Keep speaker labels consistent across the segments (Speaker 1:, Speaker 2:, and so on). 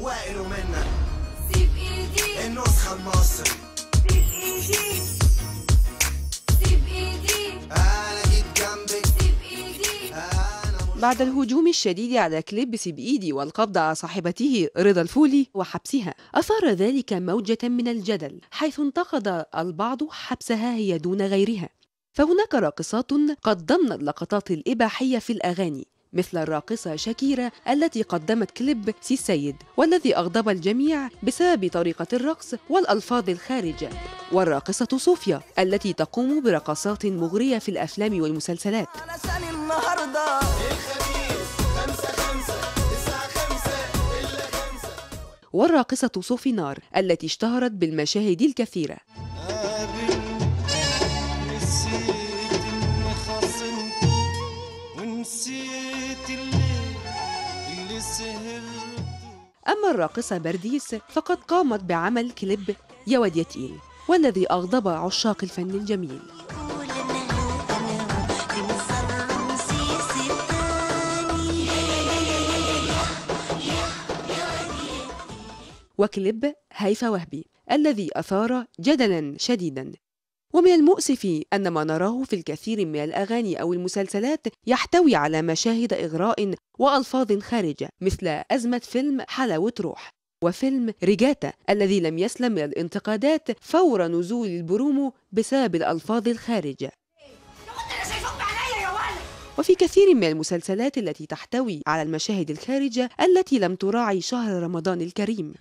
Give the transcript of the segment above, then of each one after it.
Speaker 1: وائل ومنى
Speaker 2: سيب ايدي
Speaker 1: النسخة المصري
Speaker 2: سيب ايدي سيب ايدي
Speaker 1: انا جيت جنبك
Speaker 2: سيب ايدي
Speaker 1: انا مش
Speaker 3: بعد الهجوم الشديد على كليب سيب إيدي والقبض على صاحبته رضا الفولي وحبسها أثار ذلك موجة من الجدل حيث انتقد البعض حبسها هي دون غيرها فهناك راقصات قدمن اللقطات الإباحية في الأغاني مثل الراقصة شاكيرا التي قدمت كليب سي السيد والذي أغضب الجميع بسبب طريقة الرقص والألفاظ الخارجة والراقصة صوفيا التي تقوم برقصات مغرية في الأفلام والمسلسلات
Speaker 1: علشان النهاردة
Speaker 3: والراقصة صوفي نار التي اشتهرت بالمشاهد الكثيرة
Speaker 4: نسيت اني خصمت ونسيت الليل اللي سهرت
Speaker 3: أما الراقصة برديس فقد قامت بعمل كليب يا واد يا تقيل والذي أغضب عشاق الفن الجميل
Speaker 5: قول انا هو انا هو في مصر رمسيس الثاني
Speaker 3: وكليب هيفا وهبي الذي أثار جدلا شديدا ومن المؤسف أن ما نراه في الكثير من الأغاني أو المسلسلات يحتوي على مشاهد إغراء وألفاظ خارجة مثل أزمة فيلم حلاوة روح وفيلم ريجاتا الذي لم يسلم من الانتقادات فور نزول البرومو بسبب الألفاظ الخارجة وفي كثير من المسلسلات التي تحتوي على المشاهد الخارجة التي لم تراعي شهر رمضان الكريم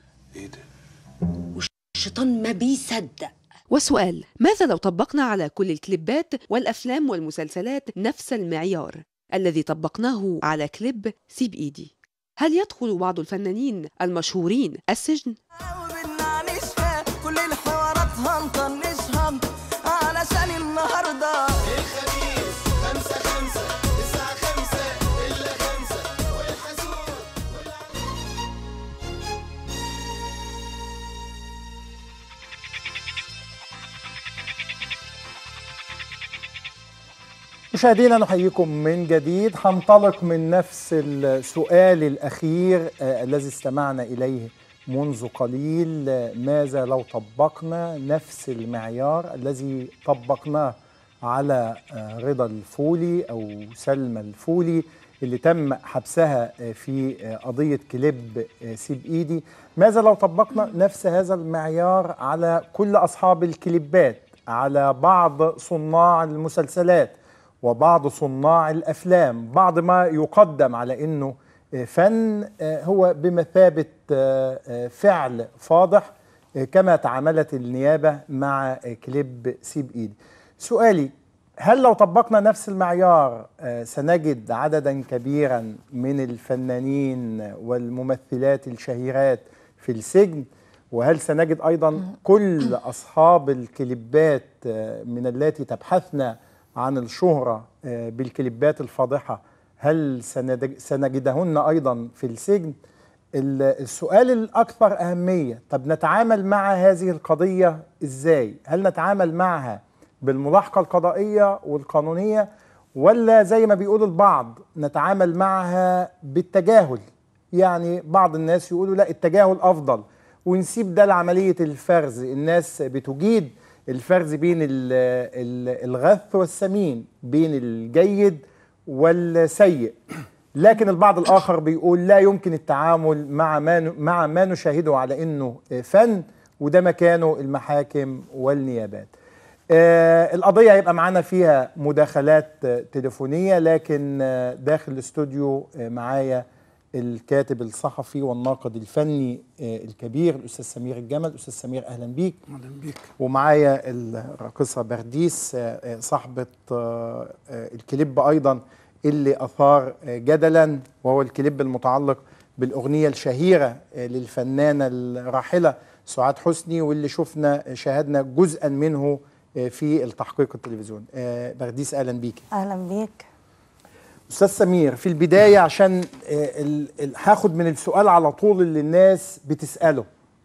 Speaker 6: الشيطان ما بيصدق
Speaker 3: وسؤال ماذا لو طبقنا على كل الكليبات والأفلام والمسلسلات نفس المعيار الذي طبقناه على كليب سيب إيدي هل يدخل بعض الفنانين المشهورين السجن؟
Speaker 1: وبنعنشها كل الحوارات هنطنشها علشان النهاردة
Speaker 7: مشاهدينا نحييكم من جديد هنطلق من نفس السؤال الأخير آه، الذي استمعنا إليه منذ قليل آه، ماذا لو طبقنا نفس المعيار الذي طبقناه على آه، رضا الفولي أو سلمى الفولي اللي تم حبسها آه، في آه، قضية كليب آه، سيب إيدي ماذا لو طبقنا نفس هذا المعيار على كل أصحاب الكليبات على بعض صناع المسلسلات وبعض صناع الافلام بعض ما يقدم على انه آه، فن آه، هو بمثابه آه، آه، فعل فاضح آه، كما تعاملت النيابه مع آه، كليب سيب ايدي سؤالي هل لو طبقنا نفس المعيار آه، سنجد عددا كبيرا من الفنانين والممثلات الشهيرات في السجن وهل سنجد ايضا كل اصحاب الكليبات آه، من اللاتي تبحثن عن الشهرة آه، بالكليبات الفاضحة هل سندج- سنجدهن أيضا في السجن؟ ال- السؤال الأكثر أهمية طب نتعامل مع هذه القضية إزاي؟ هل نتعامل معها بالملاحقة القضائية والقانونية ولا زي ما بيقول البعض نتعامل معها بالتجاهل يعني بعض الناس يقولوا لا التجاهل أفضل ونسيب ده لعملية الفرز الناس بتجيد الفرز بين ال- ال- الغث والسمين بين الجيد والسيء لكن البعض الآخر بيقول لا يمكن التعامل مع ما ن- مع ما نشاهده على إنه فن وده مكانه المحاكم والنيابات آه القضية هيبقى معانا فيها مداخلات آه، تليفونية لكن آه داخل الاستوديو آه معايا الكاتب الصحفي والناقد الفني آه الكبير الأستاذ سمير الجمل أستاذ سمير أهلا بيك
Speaker 8: اهلا بيك
Speaker 7: ومعايا الراقصة برديس آه، آه، صاحبة آه، آه، الكليب أيضا اللي أثار آه، جدلا وهو الكليب المتعلق بالأغنية الشهيرة آه، للفنانة الراحلة سعاد حسني واللي شفنا شاهدنا جزءا منه آه، في التحقيق التلفزيوني آه، برديس أهلا بيك
Speaker 9: اهلا بيك
Speaker 7: استاذ سمير في البدايه عشان آه، ال- ال- هاخد من السؤال على طول اللي الناس بتساله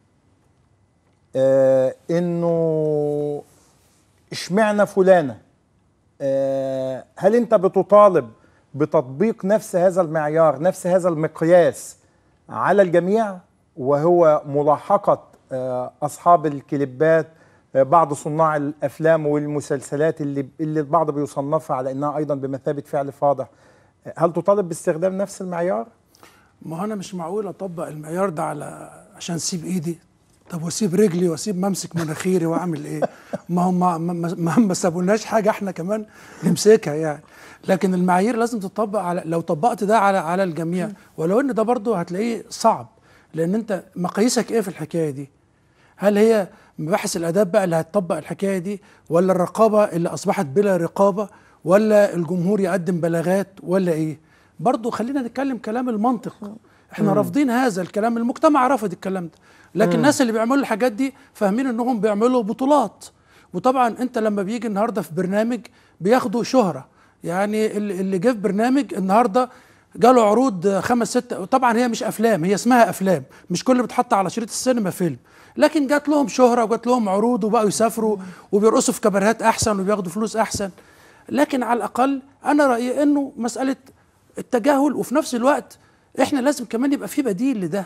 Speaker 7: آه، انه اشمعنى فلانه آه، هل انت بتطالب بتطبيق نفس هذا المعيار نفس هذا المقياس على الجميع وهو ملاحقة آه، أصحاب الكليبات آه، بعض صناع الأفلام والمسلسلات اللي اللي البعض بيصنفها على أنها أيضا بمثابة فعل فاضح آه، هل تطالب باستخدام نفس المعيار؟
Speaker 6: ما هو انا مش معقول اطبق المعيار ده على عشان اسيب ايدي طب واسيب رجلي واسيب ممسك مناخيري واعمل ايه؟ ما هم ما, ما, ما, ما سابولناش حاجه احنا كمان نمسكها يعني لكن المعايير لازم تطبق على لو طبقت ده على على الجميع ولو ان ده برضه هتلاقيه صعب لان انت مقاييسك ايه في الحكايه دي؟ هل هي مباحث الاداب بقى اللي هتطبق الحكايه دي ولا الرقابه اللي اصبحت بلا رقابه ولا الجمهور يقدم بلاغات ولا ايه برضو خلينا نتكلم كلام المنطق احنا رافضين هذا الكلام المجتمع رفض الكلام ده لكن الناس اللي بيعملوا الحاجات دي فاهمين انهم بيعملوا بطولات وطبعا انت لما بيجي النهارده في برنامج بياخدوا شهره يعني اللي اللي جه في برنامج النهارده جاله عروض خمس ست طبعا هي مش افلام هي اسمها افلام مش كل اللي بيتحط على شريط السينما فيلم لكن جات لهم شهره وجات لهم عروض وبقوا يسافروا وبيرقصوا في كباريهات احسن وبياخدوا فلوس احسن لكن على الاقل انا رايي انه مساله التجاهل وفي نفس الوقت احنا لازم كمان يبقى في بديل لده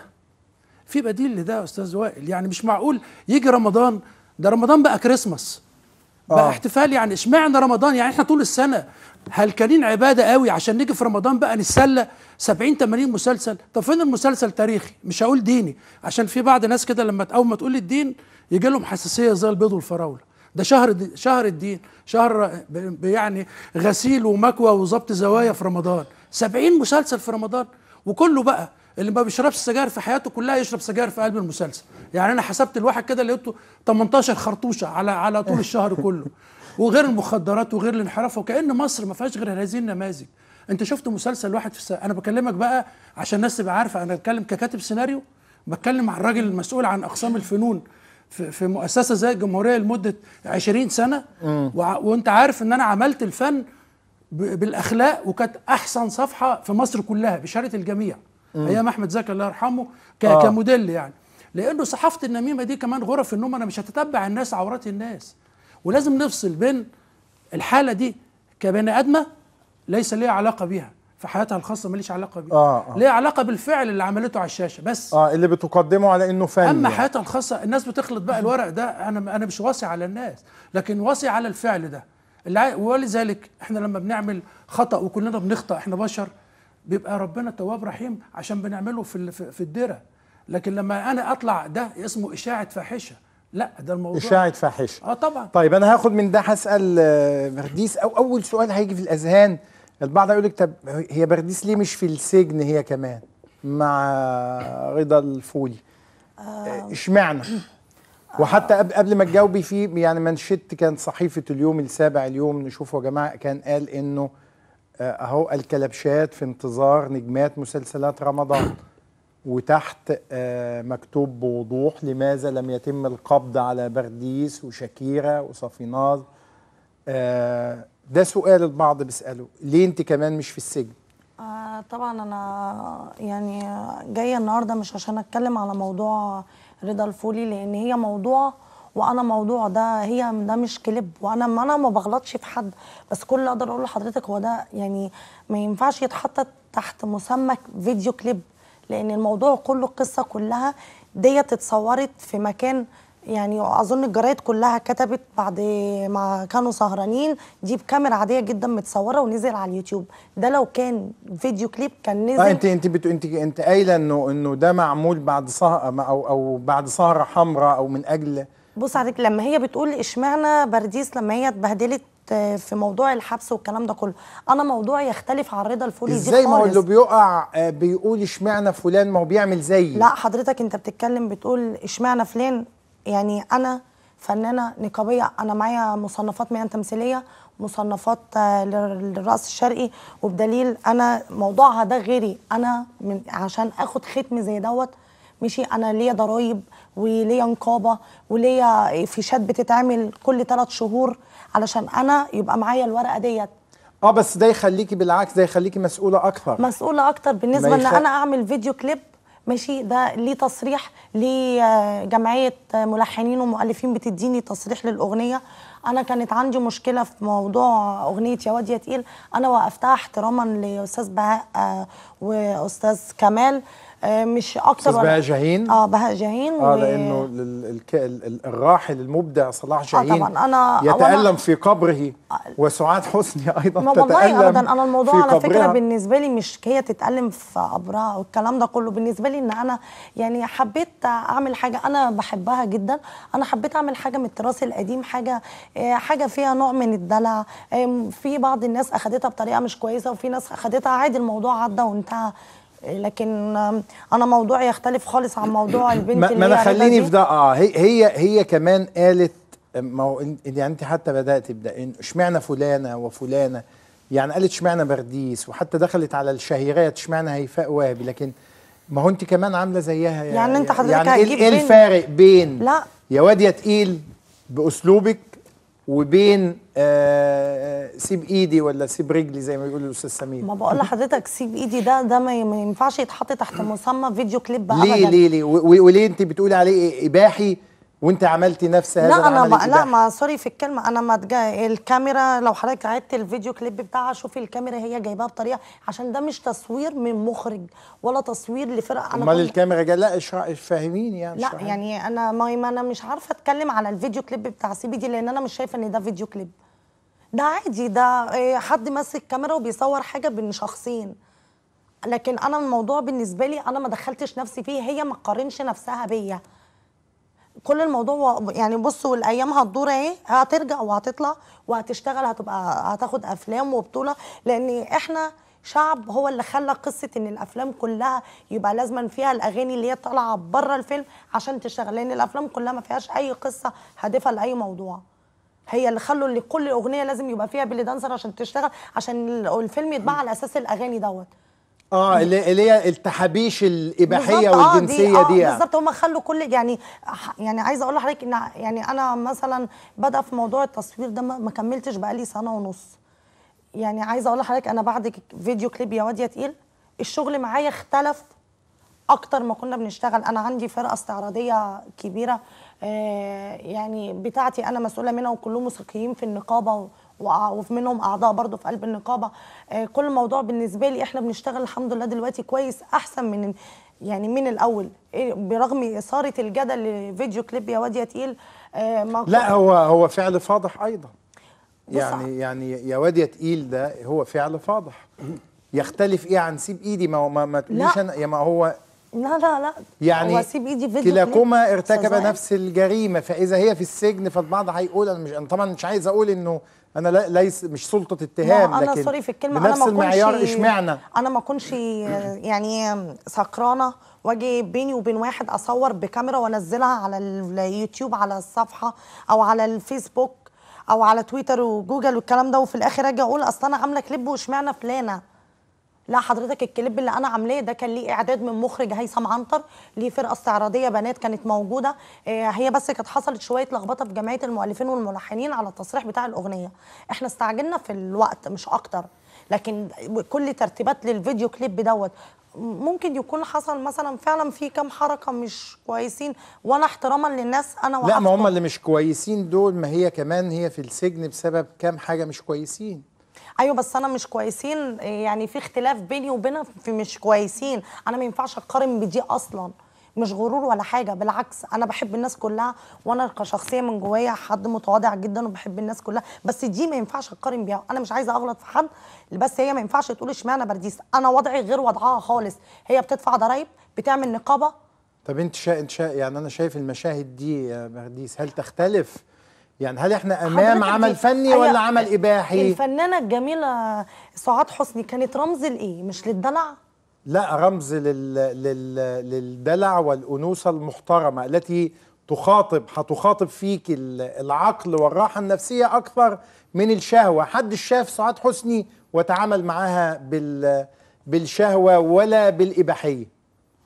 Speaker 6: في بديل لده يا استاذ وائل يعني مش معقول يجي رمضان ده رمضان بقى كريسماس بقى
Speaker 7: آه.
Speaker 6: احتفال يعني اشمعنى رمضان يعني احنا طول السنه هلكانين عباده قوي عشان نيجي في رمضان بقى نتسلى 70 80 مسلسل طب فين المسلسل تاريخي مش هقول ديني عشان في بعض ناس كده لما اول ما تقول الدين يجي لهم حساسيه زي البيض والفراوله ده شهر دي شهر الدين شهر ب- ب- يعني غسيل ومكوى وظبط زوايا في رمضان 70 مسلسل في رمضان وكله بقى اللي ما بيشربش سجاير في حياته كلها يشرب سجاير في قلب المسلسل يعني انا حسبت الواحد كده لقيته 18 خرطوشه على على طول الشهر كله وغير المخدرات وغير الانحراف وكأن مصر ما فيهاش غير هذه النماذج انت شفت مسلسل واحد في السنة انا بكلمك بقى عشان الناس تبقى عارفه انا بتكلم ككاتب سيناريو بتكلم عن الراجل المسؤول عن اقسام الفنون في, في مؤسسه زي الجمهوريه لمده 20 سنه وع- وانت عارف ان انا عملت الفن ب- بالاخلاق وكانت احسن صفحه في مصر كلها بشهاده الجميع ايام احمد زكي الله يرحمه ك-
Speaker 7: آه.
Speaker 6: كموديل يعني لانه صحافه النميمه دي كمان غرف النوم انا مش هتتبع الناس عورات الناس ولازم نفصل بين الحاله دي كبني ادمه ليس ليها علاقه بيها في حياتها الخاصه ماليش علاقه بيها
Speaker 7: آه، آه.
Speaker 6: ليها علاقه بالفعل اللي عملته على الشاشه بس
Speaker 7: اه اللي بتقدمه على انه فن
Speaker 6: اما
Speaker 7: يعني.
Speaker 6: حياتها الخاصه الناس بتخلط بقى الورق ده انا انا مش واصي على الناس لكن واصي على الفعل ده اللي عاي- ولذلك احنا لما بنعمل خطا وكلنا بنخطا احنا بشر بيبقى ربنا تواب رحيم عشان بنعمله في ال- في في الدره لكن لما انا اطلع ده اسمه اشاعه فاحشه لا ده الموضوع
Speaker 7: اشاعه فاحشه
Speaker 6: اه طبعا
Speaker 7: طيب انا هاخد من ده هسال آه، برديس او اول سؤال هيجي في الاذهان البعض هيقول لك طب هي برديس ليه مش في السجن هي كمان مع رضا الفولي آه، اشمعنى وحتى قبل قبل ما تجاوبي فيه يعني منشدت كان صحيفه اليوم السابع اليوم نشوفه يا جماعه كان قال انه آه، اهو الكلبشات في انتظار نجمات مسلسلات رمضان وتحت آه، مكتوب بوضوح لماذا لم يتم القبض على برديس وشاكيرا وصفيناز آه، ده سؤال البعض بيسأله ليه انت كمان مش في السجن
Speaker 8: آه طبعا انا يعني جايه النهارده مش عشان اتكلم على موضوع رضا الفولي لان هي موضوع وانا موضوع ده هي ده مش كليب وانا ما انا ما بغلطش في حد بس كل اللي اقدر اقوله لحضرتك هو ده يعني ما ينفعش يتحط تحت مسمى فيديو كليب لان الموضوع كله القصه كلها ديت اتصورت في مكان يعني اظن الجرايد كلها كتبت بعد ما كانوا سهرانين دي بكاميرا عاديه جدا متصوره ونزل على اليوتيوب ده لو كان فيديو كليب كان نزل
Speaker 7: اه انت انت بتو انت انت قايله انه انه ده معمول بعد سهره او او بعد سهره حمراء او من اجل
Speaker 8: بص عليك لما هي بتقول اشمعنى برديس لما هي اتبهدلت آه، في موضوع الحبس والكلام ده كله انا موضوعي يختلف عن رضا الفولي دي
Speaker 7: ازاي ما هو
Speaker 8: خالص
Speaker 7: اللي بيقع آه، بيقول اشمعنى فلان ما هو بيعمل زيي
Speaker 8: لا حضرتك انت بتتكلم بتقول اشمعنى فلان يعني انا فنانه نقابيه انا معايا مصنفات مهن تمثيليه مصنفات آه، لل- للرقص الشرقي وبدليل انا موضوعها ده غيري انا من عشان اخد ختم زي دوت ماشي انا ليا ضرايب وليا نقابه وليا فيشات بتتعمل كل ثلاث شهور علشان انا يبقى معايا الورقه ديت
Speaker 7: اه بس ده يخليكي بالعكس ده يخليكي مسؤوله اكثر
Speaker 8: مسؤوله اكتر بالنسبه ان
Speaker 7: يخ-
Speaker 8: انا اعمل فيديو كليب ماشي ده ليه تصريح ليه آه، جمعيه آه، ملحنين ومؤلفين بتديني تصريح للاغنيه انا كانت عندي مشكله في موضوع اغنيه يا واد يا تقيل انا وقفتها احتراما لاستاذ بهاء آه، واستاذ كمال آه، مش اكتر
Speaker 7: استاذ بهاء جاهين
Speaker 8: اه بهاء جاهين
Speaker 7: اه
Speaker 8: و-
Speaker 7: لانه ال- الك- ال- ال- الراحل المبدع صلاح
Speaker 8: آه
Speaker 7: جاهين
Speaker 8: طبعا انا
Speaker 7: يتألم
Speaker 8: أولاً-
Speaker 7: في قبره وسعاد حسني ايضا
Speaker 8: ما
Speaker 7: تتألم
Speaker 8: والله ابدا انا الموضوع
Speaker 7: في
Speaker 8: على فكره
Speaker 7: قبرها.
Speaker 8: بالنسبه لي مش هي تتالم في قبرها والكلام ده كله بالنسبه لي ان انا يعني حبيت اعمل حاجه انا بحبها جدا انا حبيت اعمل حاجه من التراث القديم حاجه آه، حاجه فيها نوع من الدلع آم، في بعض الناس اخدتها بطريقه مش كويسه وفي ناس اخدتها عادي الموضوع عدى وانتهى آه، لكن آم، انا موضوعي يختلف خالص عن موضوع البنت
Speaker 7: ما,
Speaker 8: اللي
Speaker 7: ما انا
Speaker 8: هي رضا
Speaker 7: خليني
Speaker 8: دي.
Speaker 7: في ده اه هي هي هي كمان قالت ما هو إن- يعني انت حتى بدات تبدا إن- اشمعنى فلانه وفلانه يعني قالت اشمعنى برديس وحتى دخلت على الشهيرات اشمعنى هيفاء وهبي لكن ما هو انت كمان عامله زيها يا-
Speaker 8: يعني أنت حضرتك
Speaker 7: يعني ايه
Speaker 8: هتجيب
Speaker 7: إيه
Speaker 8: بنت-
Speaker 7: الفارق بين
Speaker 8: لا.
Speaker 7: يا واد يا تقيل باسلوبك وبين آه سيب ايدي ولا سيب رجلي زي ما بيقول الاستاذ سمير
Speaker 8: ما بقول لحضرتك سيب ايدي ده ده ما ما ينفعش يتحط تحت مسمى فيديو كليب ابدا
Speaker 7: ليه ليه ليه و- و- وليه انت بتقولي عليه إيه اباحي وانت عملتي نفس هذا
Speaker 8: لا انا
Speaker 7: العمل
Speaker 8: ما لا
Speaker 7: الإباحي؟
Speaker 8: ما سوري في الكلمه انا ما تجا الكاميرا لو حضرتك عدت الفيديو كليب بتاعها شوفي الكاميرا هي جايباها بطريقه عشان ده مش تصوير من مخرج ولا تصوير لفرقه انا
Speaker 7: امال
Speaker 8: كنت-
Speaker 7: الكاميرا جايه لا اشرح فاهميني يعني
Speaker 8: لا
Speaker 7: اشرحي.
Speaker 8: يعني انا ما ما انا مش عارفه اتكلم على الفيديو كليب بتاع سي بي دي لان انا مش شايفه ان ده فيديو كليب ده عادي ده إيه، حد ماسك كاميرا وبيصور حاجه بين شخصين لكن انا الموضوع بالنسبه لي انا ما دخلتش نفسي فيه هي ما تقارنش نفسها بيا كل الموضوع و- يعني بصوا الايام هتدور اهي هترجع وهتطلع وهتشتغل هتبقى هتاخد افلام وبطوله لان احنا شعب هو اللي خلى قصه ان الافلام كلها يبقى لازما فيها الاغاني اللي هي طالعه بره الفيلم عشان تشتغل لان الافلام كلها ما فيهاش اي قصه هادفه لاي موضوع هي اللي خلوا اللي كل اغنيه لازم يبقى فيها بيلي دانسر عشان تشتغل عشان ال- الفيلم يتباع على اساس الاغاني دوت
Speaker 7: اه اللي اللي هي التحابيش الاباحيه
Speaker 8: بالظبط،
Speaker 7: والجنسيه
Speaker 8: آه
Speaker 7: دي يعني.
Speaker 8: بالظبط هم خلوا كل يعني ح- يعني عايزه اقول لحضرتك ان يعني انا مثلا بدا في موضوع التصوير ده ما ما كملتش بقالي سنه ونص يعني عايزه اقول لحضرتك انا بعد ك- فيديو كليب يا واد يا تقيل الشغل معايا اختلف اكتر ما كنا بنشتغل انا عندي فرقه استعراضيه كبيره آه يعني بتاعتي انا مسؤوله منها وكلهم موسيقيين في النقابه و- وأع- وفي منهم اعضاء برضو في قلب النقابه آه كل الموضوع بالنسبه لي احنا بنشتغل الحمد لله دلوقتي كويس احسن من يعني من الاول إيه، برغم اثاره الجدل لفيديو كليب يا واد يا تقيل آه ما
Speaker 7: لا هو هو فعل فاضح ايضا
Speaker 8: بص-
Speaker 7: يعني يعني يا واد يا تقيل ده هو فعل فاضح يختلف ايه عن سيب ايدي ما هو ما, ما تقوليش
Speaker 8: لا.
Speaker 7: انا يا ما هو
Speaker 8: لا لا لا
Speaker 7: يعني
Speaker 8: هو سيب ايدي فيديو
Speaker 7: كلاكما
Speaker 8: كليب.
Speaker 7: ارتكب
Speaker 8: أستاذ وائل.
Speaker 7: نفس الجريمه فاذا هي في السجن فالبعض هيقول انا مش انا طبعا مش عايز اقول انه انا لا ليس مش سلطه اتهام
Speaker 8: ما انا
Speaker 7: لكن
Speaker 8: سوري في الكلمه
Speaker 7: بنفس
Speaker 8: انا ما
Speaker 7: المعيار
Speaker 8: كنش
Speaker 7: اشمعنى
Speaker 8: انا ما كنش يعني سكرانه واجي بيني وبين واحد اصور بكاميرا وانزلها على اليوتيوب على الصفحه او على الفيسبوك او على تويتر وجوجل والكلام ده وفي الاخر اجي اقول اصل انا عامله كليب واشمعنى فلانه لا حضرتك الكليب اللي انا عاملاه ده كان ليه اعداد من مخرج هيثم عنتر ليه فرقه استعراضيه بنات كانت موجوده آه، هي بس كانت حصلت شويه لخبطه في جمعيه المؤلفين والملحنين على التصريح بتاع الاغنيه احنا استعجلنا في الوقت مش اكتر لكن كل ترتيبات للفيديو كليب دوت ممكن يكون حصل مثلا فعلا في كام حركه مش كويسين وانا احتراما للناس انا
Speaker 7: لا ما هم
Speaker 8: وقفت.
Speaker 7: اللي مش كويسين دول ما هي كمان هي في السجن بسبب كام حاجه مش كويسين
Speaker 8: ايوه بس انا مش كويسين يعني في اختلاف بيني وبينها في مش كويسين انا ما ينفعش اقارن بدي اصلا مش غرور ولا حاجه بالعكس انا بحب الناس كلها وانا كشخصيه من جوايا حد متواضع جدا وبحب الناس كلها بس دي ما ينفعش اقارن بيها انا مش عايزه اغلط في حد بس هي ما ينفعش تقول اشمعنى برديس انا وضعي غير وضعها خالص هي بتدفع ضرايب بتعمل نقابه
Speaker 7: طب انت شا... انت شا... يعني انا شايف المشاهد دي يا برديس هل تختلف يعني هل احنا امام
Speaker 8: حضرتك
Speaker 7: عمل
Speaker 8: دي-
Speaker 7: فني
Speaker 8: أيوة،
Speaker 7: ولا عمل اباحي
Speaker 8: الفنانه الجميله سعاد حسني كانت رمز لايه مش للدلع
Speaker 7: لا رمز لل... لل... للدلع والانوثه المحترمه التي تخاطب هتخاطب فيك ال- العقل والراحه النفسيه اكثر من الشهوه حد شاف سعاد حسني وتعامل معاها بال بالشهوه ولا بالاباحيه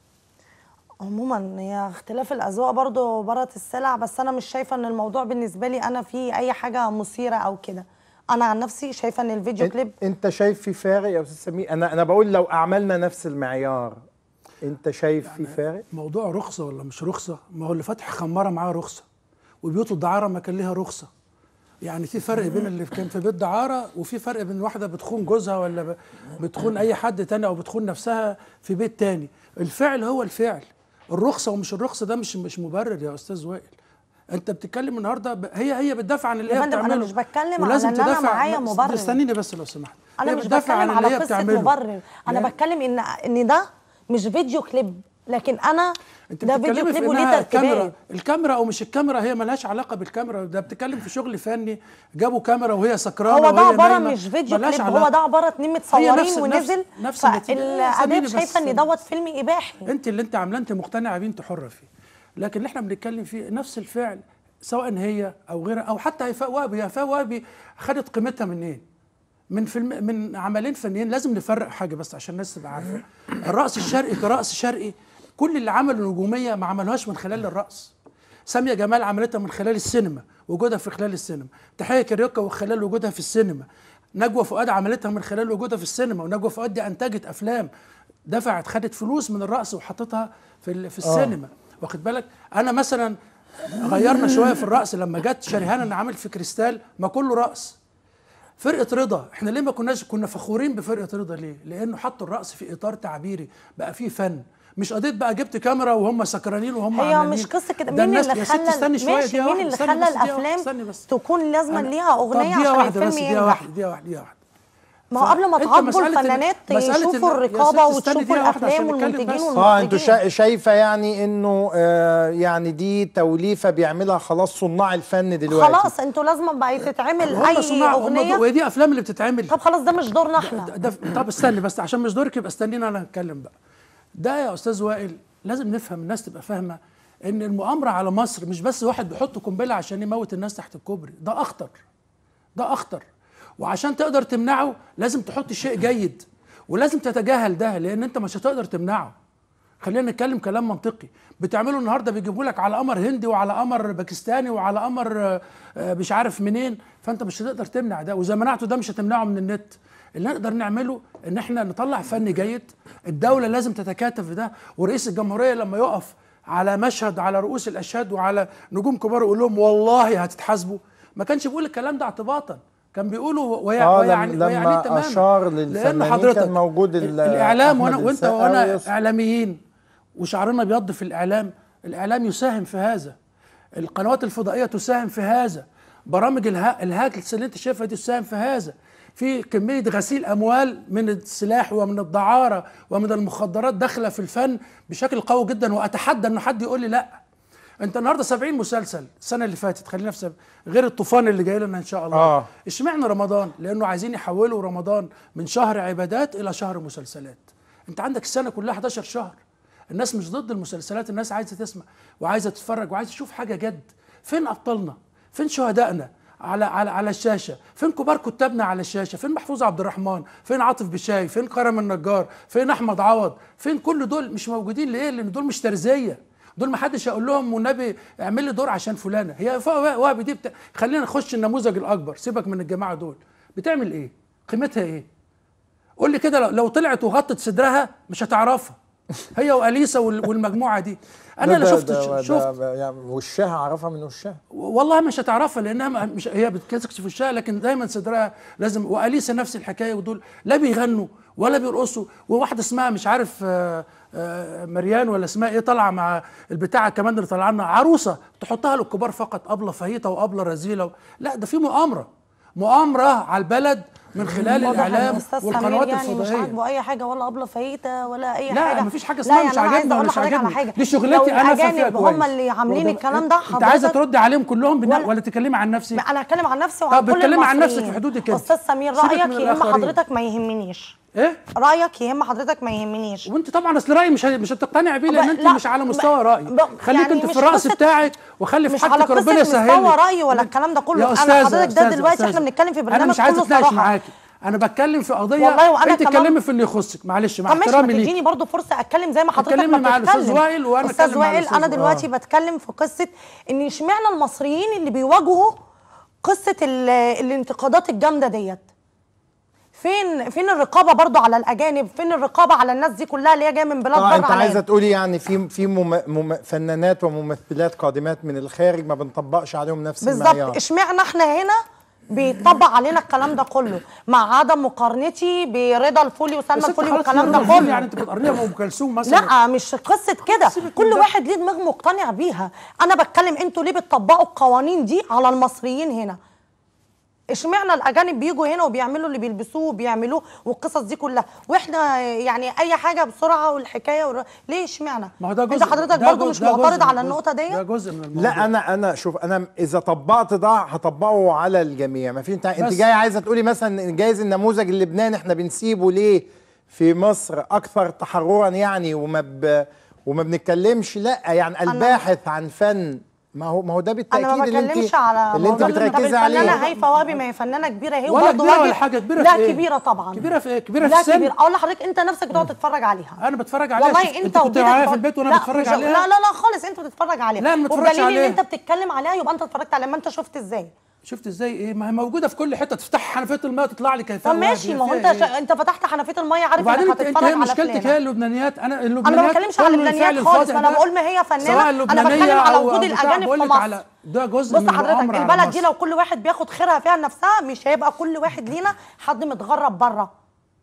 Speaker 8: عموما هي اختلاف الاذواق برضو برت السلع بس انا مش شايفه ان الموضوع بالنسبه لي انا فيه اي حاجه مثيره او كده انا عن نفسي شايفه ان الفيديو
Speaker 7: إن-
Speaker 8: كليب
Speaker 7: انت شايف في فارق يا استاذ سمير انا انا بقول لو اعملنا نفس المعيار انت شايف في فارق
Speaker 6: موضوع رخصه ولا مش رخصه ما هو اللي فاتح خماره معاه رخصه وبيوت الدعاره ما كان ليها رخصه يعني في فرق بين اللي كان في بيت دعاره وفي فرق بين واحده بتخون جوزها ولا ب- بتخون اي حد تاني او بتخون نفسها في بيت تاني الفعل هو الفعل الرخصه ومش الرخصه ده مش مش مبرر يا استاذ وائل انت بتتكلم النهارده ب... هي هي بتدافع عن اللي
Speaker 8: يا
Speaker 6: هي
Speaker 8: فندم، أنا
Speaker 6: بتعمله
Speaker 8: مش بتكلم
Speaker 6: ولازم
Speaker 8: على إن أنا
Speaker 6: تدافع
Speaker 8: معايا
Speaker 6: لا،
Speaker 8: مبرر.
Speaker 6: استنيني بس لو سمحت
Speaker 8: انا
Speaker 6: هي
Speaker 8: مش
Speaker 6: بتدافع
Speaker 8: بتكلم
Speaker 6: عن اللي
Speaker 8: على
Speaker 6: هي
Speaker 8: قصه
Speaker 6: بتعمله.
Speaker 8: مبرر انا
Speaker 6: يعني
Speaker 8: بتكلم ان ان ده مش فيديو كليب لكن انا
Speaker 6: انت
Speaker 8: ده فيديو
Speaker 6: بتتكلمي في
Speaker 8: كليب وليه
Speaker 6: انها الكاميرا
Speaker 8: ترتيبات
Speaker 6: الكاميرا او مش الكاميرا هي ملهاش علاقه بالكاميرا ده بتتكلم في شغل فني جابوا كاميرا وهي سكرانه
Speaker 8: هو ده
Speaker 6: وهي
Speaker 8: عباره
Speaker 6: نايمة.
Speaker 8: مش فيديو
Speaker 6: ملهاش
Speaker 8: كليب
Speaker 6: علاقة.
Speaker 8: هو ده عباره اتنين
Speaker 6: هي
Speaker 8: متصورين
Speaker 6: نفس-
Speaker 8: ونزل
Speaker 6: نفس- نفس النتيجة.
Speaker 8: فالاداب
Speaker 6: سيبيني بس.
Speaker 8: شايفه ان دوت فيلم اباحي
Speaker 6: انت اللي انت عاملاه انت مقتنعه بيه انت حره فيه لكن اللي احنا بنتكلم فيه نفس الفعل سواء هي او غيرها او حتى هيفاء وهبي هيفاء وهبي خدت قيمتها منين؟ من فيلم من عملين فنيين لازم نفرق حاجه بس عشان الناس تبقى عارفه الرقص الشرقي كرقص شرقي كل اللي عملوا نجوميه ما عملوهاش من خلال الرقص ساميه جمال عملتها من خلال السينما وجودها في خلال السينما تحيه كاريوكا وخلال وجودها في السينما نجوى فؤاد عملتها من خلال وجودها في السينما ونجوى فؤاد دي انتجت افلام دفعت خدت فلوس من الرقص وحطتها في ال- في السينما واخد بالك انا مثلا غيرنا شويه في الرقص لما جت شريهان اللي عمل في كريستال ما كله رقص فرقه رضا احنا ليه ما كناش كنا فخورين بفرقه رضا ليه لانه حطوا الرقص في اطار تعبيري بقى فيه فن مش قضيه بقى جبت كاميرا وهم سكرانين وهم
Speaker 8: هي
Speaker 6: عمالين.
Speaker 8: مش قصه كده
Speaker 6: ده
Speaker 8: مين
Speaker 6: الناس-
Speaker 8: اللي
Speaker 6: يا ستي
Speaker 8: خلى
Speaker 6: استني شويه
Speaker 8: ماشي
Speaker 6: دقيقة
Speaker 8: مين
Speaker 6: واحدة،
Speaker 8: اللي
Speaker 6: استني
Speaker 8: خلى
Speaker 6: بس دقيقة واحدة،
Speaker 8: الافلام
Speaker 6: استني بس
Speaker 8: تكون لازما
Speaker 6: أنا-
Speaker 8: ليها
Speaker 6: طب
Speaker 8: اغنيه
Speaker 6: دقيقة
Speaker 8: عشان
Speaker 6: واحدة بس
Speaker 8: الفيلم
Speaker 6: دقيقة
Speaker 8: ينجح
Speaker 6: واحدة دقيقة واحدة دقيقة واحدة
Speaker 8: ما هو قبل ما
Speaker 6: فأنت
Speaker 8: تعاقبوا
Speaker 6: مسألة ال-
Speaker 8: الفنانات
Speaker 6: مسألة ال-
Speaker 8: يشوفوا
Speaker 6: يا
Speaker 8: الرقابه
Speaker 6: ست استني
Speaker 8: وتشوفوا
Speaker 6: دقيقة واحدة عشان
Speaker 8: الافلام
Speaker 6: نتكلم
Speaker 8: والمنتجين
Speaker 6: بس.
Speaker 7: اه انتوا
Speaker 8: والمخرجين
Speaker 7: شا- شايفه يعني انه آه يعني دي توليفه بيعملها خلاص صناع الفن دلوقتي
Speaker 8: خلاص انتوا لازم بقى تتعمل
Speaker 6: هم
Speaker 8: اي
Speaker 6: صناع هم
Speaker 8: اغنيه
Speaker 6: وهي دي افلام اللي بتتعمل
Speaker 8: طب خلاص ده مش دورنا احنا
Speaker 6: ده ده- طب استني بس عشان مش دورك يبقى استنينا انا هتكلم بقى ده يا استاذ وائل لازم نفهم الناس تبقى فاهمه ان المؤامره على مصر مش بس واحد بيحط قنبله عشان يموت الناس تحت الكوبري ده اخطر ده اخطر وعشان تقدر تمنعه لازم تحط شيء جيد ولازم تتجاهل ده لان انت مش هتقدر تمنعه خلينا نتكلم كلام منطقي بتعملوا النهارده بيجيبوا لك على قمر هندي وعلى قمر باكستاني وعلى قمر آه، آه، مش عارف منين فانت مش هتقدر تمنع ده واذا منعته ده مش هتمنعه من النت اللي نقدر نعمله ان احنا نطلع فن جيد الدوله لازم تتكاتف في ده ورئيس الجمهوريه لما يقف على مشهد على رؤوس الاشهاد وعلى نجوم كبار يقول لهم والله هتتحاسبوا ما كانش بيقول الكلام ده اعتباطا كان بيقولوا ويع-
Speaker 7: آه، لم-
Speaker 6: ويعني
Speaker 7: لما
Speaker 6: ويعني تماما
Speaker 7: أشار
Speaker 6: لأن
Speaker 7: للفنانين
Speaker 6: حضرتك
Speaker 7: كان موجود ال-
Speaker 6: الاعلام
Speaker 7: أحمد
Speaker 6: وانا وانت
Speaker 7: السقا
Speaker 6: وانا
Speaker 7: ويوسف.
Speaker 6: اعلاميين وشعرنا بيض في الاعلام الاعلام يساهم في هذا القنوات الفضائيه تساهم في هذا برامج الها... الهاكس اللي انت شايفها دي تساهم في هذا في كميه غسيل اموال من السلاح ومن الدعاره ومن المخدرات داخله في الفن بشكل قوي جدا واتحدى ان حد يقول لي لا انت النهارده 70 مسلسل السنه اللي فاتت خلينا في سب... غير الطوفان اللي جاي لنا ان شاء الله
Speaker 7: آه.
Speaker 6: اشمعنى رمضان لانه عايزين يحولوا رمضان من شهر عبادات الى شهر مسلسلات انت عندك السنه كلها 11 شهر الناس مش ضد المسلسلات الناس عايزه تسمع وعايزه تتفرج وعايزه تشوف حاجه جد فين ابطالنا فين شهدائنا على على على الشاشه فين كبار كتابنا على الشاشه فين محفوظ عبد الرحمن فين عاطف بشاي فين كرم النجار فين احمد عوض فين كل دول مش موجودين ليه لان دول مش ترزيه دول ما حدش هيقول لهم والنبي اعمل لي دور عشان فلانه هي فوق وهبي دي بتا... خلينا نخش النموذج الاكبر سيبك من الجماعه دول بتعمل ايه قيمتها ايه قول لي كده لو- لو طلعت وغطت صدرها مش هتعرفها هي واليسا وال- والمجموعه دي انا اللي
Speaker 7: ده-
Speaker 6: شفت
Speaker 7: ده-
Speaker 6: شفت
Speaker 7: ده يعني وشها عرفها من وشها
Speaker 6: والله مش هتعرفها لانها ما- مش هي بتكسكس في وشها لكن دايما صدرها لازم واليسا نفس الحكايه ودول لا بيغنوا ولا بيرقصوا وواحده اسمها مش عارف آه، آه، مريان ولا اسمها ايه طالعه مع البتاعه كمان اللي طالعه لنا عروسه تحطها للكبار فقط ابله فهيطه وابله رزيله لا ده في مؤامره مؤامره على البلد من خلال
Speaker 8: واضح ان
Speaker 6: الاعلام
Speaker 8: الاستاذ
Speaker 6: والقنوات
Speaker 8: سمير يعني مش
Speaker 6: الفضائيه
Speaker 8: عاجبه اي حاجه ولا قبله فايته ولا اي
Speaker 6: لا،
Speaker 8: حاجه
Speaker 6: مفيش حاجة اسمها
Speaker 8: لا
Speaker 6: مش
Speaker 8: يعني أنا
Speaker 6: عاجبني
Speaker 8: عايزة
Speaker 6: ولا
Speaker 8: أقول
Speaker 6: مش
Speaker 8: لحضرتك على
Speaker 6: عاجبني.
Speaker 8: حاجة.
Speaker 6: دي شغلتي
Speaker 8: لو
Speaker 6: انا افهم فيها
Speaker 8: الأجانب
Speaker 6: كويس
Speaker 8: هم اللي عاملين
Speaker 6: وده-
Speaker 8: الكلام ده
Speaker 6: انت عايزه
Speaker 8: حضرتك-
Speaker 6: تردي عليهم كلهم بنا
Speaker 8: ولا-
Speaker 6: ولا تتكلمي عن نفسك
Speaker 8: انا هتكلم عن نفسي
Speaker 6: طب
Speaker 8: وعن كل
Speaker 6: اتكلمي عن
Speaker 8: المصريين.
Speaker 6: نفسك في حدودك انت.
Speaker 8: استاذ سمير
Speaker 6: سيبك
Speaker 8: رايك
Speaker 6: من
Speaker 8: يا اما
Speaker 6: الآخرين.
Speaker 8: حضرتك ما يهمنيش
Speaker 6: ايه
Speaker 8: رايك يا اما حضرتك ما يهمنيش
Speaker 6: وانت طبعا اصل رايي مش ه- مش هتقتنع بيه لان
Speaker 8: ب-
Speaker 6: انت
Speaker 8: لا،
Speaker 6: مش على
Speaker 8: ب-
Speaker 6: مستوى رايي
Speaker 8: ب-
Speaker 6: خليك
Speaker 8: يعني
Speaker 6: انت
Speaker 8: مش
Speaker 6: في الراس
Speaker 8: قصة-
Speaker 6: بتاعك وخلي في
Speaker 8: مش على
Speaker 6: حاجتك ربنا
Speaker 8: قصه
Speaker 6: يسهل
Speaker 8: مستوى
Speaker 6: لك.
Speaker 8: رايي ولا الكلام ده كله
Speaker 6: يا
Speaker 8: انا
Speaker 6: أستاذة،
Speaker 8: حضرتك ده
Speaker 6: أستاذة،
Speaker 8: دلوقتي
Speaker 6: أستاذة.
Speaker 8: احنا بنتكلم في
Speaker 6: انا
Speaker 8: برنامج
Speaker 6: مش عايز
Speaker 8: كله
Speaker 6: اتناقش
Speaker 8: صراحه
Speaker 6: معاكي انا بتكلم في قضيه
Speaker 8: والله وأنا
Speaker 6: انت
Speaker 8: كمان-
Speaker 6: تتكلمي في اللي يخصك معلش مع
Speaker 8: طب ماشي ما
Speaker 6: احترامي ليك
Speaker 8: تديني برضه فرصه اتكلم زي ما حضرتك
Speaker 6: اتكلمي
Speaker 8: ما
Speaker 6: مع الأستاذ
Speaker 8: بتتكلم
Speaker 6: وائل وأنا
Speaker 8: استاذ
Speaker 6: أتكلم مع
Speaker 8: وائل
Speaker 6: الأستاذ
Speaker 8: انا
Speaker 6: وائل.
Speaker 8: دلوقتي بتكلم في قصه ان اشمعنى المصريين اللي بيواجهوا قصه ال- الانتقادات الجامده ديت فين فين الرقابه برضو على الاجانب فين الرقابه على الناس دي كلها اللي هي جايه من بلاد
Speaker 7: اه
Speaker 8: بره
Speaker 7: انت عايزه
Speaker 8: علينا؟
Speaker 7: تقولي يعني في في مم مم فنانات وممثلات قادمات من الخارج ما بنطبقش عليهم نفس المعيار
Speaker 8: بالظبط اشمعنى احنا هنا بيطبق علينا الكلام ده كله مع عدم مقارنتي برضا الفولي وسلمى
Speaker 6: بس انت
Speaker 8: الفولي
Speaker 6: خلاص
Speaker 8: والكلام ده
Speaker 6: رضا الفولي
Speaker 8: كله
Speaker 6: يعني انت بتقارنيها بام كلثوم مثلا
Speaker 8: لا مش قصه كده
Speaker 6: سيبك
Speaker 8: كل
Speaker 6: من ده.
Speaker 8: واحد ليه دماغ مقتنع بيها انا بتكلم انتوا ليه بتطبقوا القوانين دي على المصريين هنا اشمعنى الاجانب بيجوا هنا وبيعملوا اللي بيلبسوه وبيعملوه والقصص دي كلها واحنا يعني اي حاجه بسرعه والحكايه والر... ليه اشمعنى
Speaker 6: ما هو ده جزء
Speaker 8: انت حضرتك
Speaker 6: ده
Speaker 8: برضو
Speaker 6: جزء-
Speaker 8: مش
Speaker 6: ده جزء
Speaker 8: معترض
Speaker 6: من
Speaker 8: على
Speaker 6: الجزء.
Speaker 8: النقطه دي
Speaker 6: ده جزء من الموضوع
Speaker 7: لا انا انا شوف انا اذا طبقت ده هطبقه على الجميع ما في انت انت
Speaker 6: بس-
Speaker 7: جاي عايزه تقولي مثلا جايز النموذج اللبناني احنا بنسيبه ليه في مصر اكثر تحررا يعني وما ب وما بنتكلمش لا يعني الباحث عن فن ما هو ما هو ده بالتاكيد
Speaker 8: انا ما
Speaker 7: اللي
Speaker 8: بتكلمش
Speaker 7: انت
Speaker 8: على
Speaker 7: اللي انت
Speaker 8: موضوع طب
Speaker 7: بتركزي
Speaker 8: الفنانه
Speaker 7: عليه
Speaker 8: هيفا وهبي ما هي فنانه كبيره هي
Speaker 6: ولا
Speaker 8: وبرضه
Speaker 6: كبيرة
Speaker 8: واجب-
Speaker 6: ولا حاجة، كبيرة
Speaker 8: لا
Speaker 6: في إيه؟
Speaker 8: كبيره طبعا
Speaker 6: كبيرة في إيه؟ كبيرة في
Speaker 8: لا
Speaker 6: السن.
Speaker 8: كبيره اقول لحضرتك انت نفسك بتقعد تتفرج عليها
Speaker 6: انا بتفرج عليها
Speaker 8: والله
Speaker 6: شفت-
Speaker 8: انت
Speaker 6: انت كنت
Speaker 8: وبيتك
Speaker 6: معايا
Speaker 8: ب-
Speaker 6: في البيت وانا
Speaker 8: لا
Speaker 6: بتفرج
Speaker 8: مش-
Speaker 6: عليها
Speaker 8: لا لا لا خالص انت بتتفرج عليها
Speaker 6: لا، أنا ما بتفرجش
Speaker 8: وبدليل
Speaker 6: عليها.
Speaker 8: ان انت بتتكلم عليها يبقى انت اتفرجت عليها ما انت شفت ازاي
Speaker 6: شفت ازاي ايه ما هي موجوده في كل حته تفتح حنفيه الماء تطلع لي كيفيه
Speaker 8: طب ماشي ما هو انت شا... انت فتحت حنفيه الميه عارف
Speaker 6: وبعدين
Speaker 8: انك
Speaker 6: انت انت
Speaker 8: هتتفرج
Speaker 6: هي
Speaker 8: على
Speaker 6: مشكلتك هي
Speaker 8: فلانة.
Speaker 6: اللبنانيات انا
Speaker 8: انا
Speaker 6: اللبنانيات
Speaker 8: ما بتكلمش على
Speaker 6: كل
Speaker 8: اللبنانيات
Speaker 6: الفعل
Speaker 8: خالص
Speaker 6: الفاضح
Speaker 8: انا
Speaker 6: ده،
Speaker 8: بقول ما هي فنانه
Speaker 6: سواء
Speaker 8: انا
Speaker 6: اللبنانية
Speaker 8: بتكلم على
Speaker 6: أو
Speaker 8: وجود
Speaker 6: بتاع،
Speaker 8: الاجانب
Speaker 6: بقول
Speaker 8: في
Speaker 6: لك
Speaker 8: مصر
Speaker 6: على ده جزء
Speaker 8: بص
Speaker 6: من
Speaker 8: حضرتك
Speaker 6: المؤامرة على
Speaker 8: البلد دي
Speaker 6: مصر.
Speaker 8: لو كل واحد بياخد خيرها فيها لنفسها مش هيبقى كل واحد لينا حد متغرب بره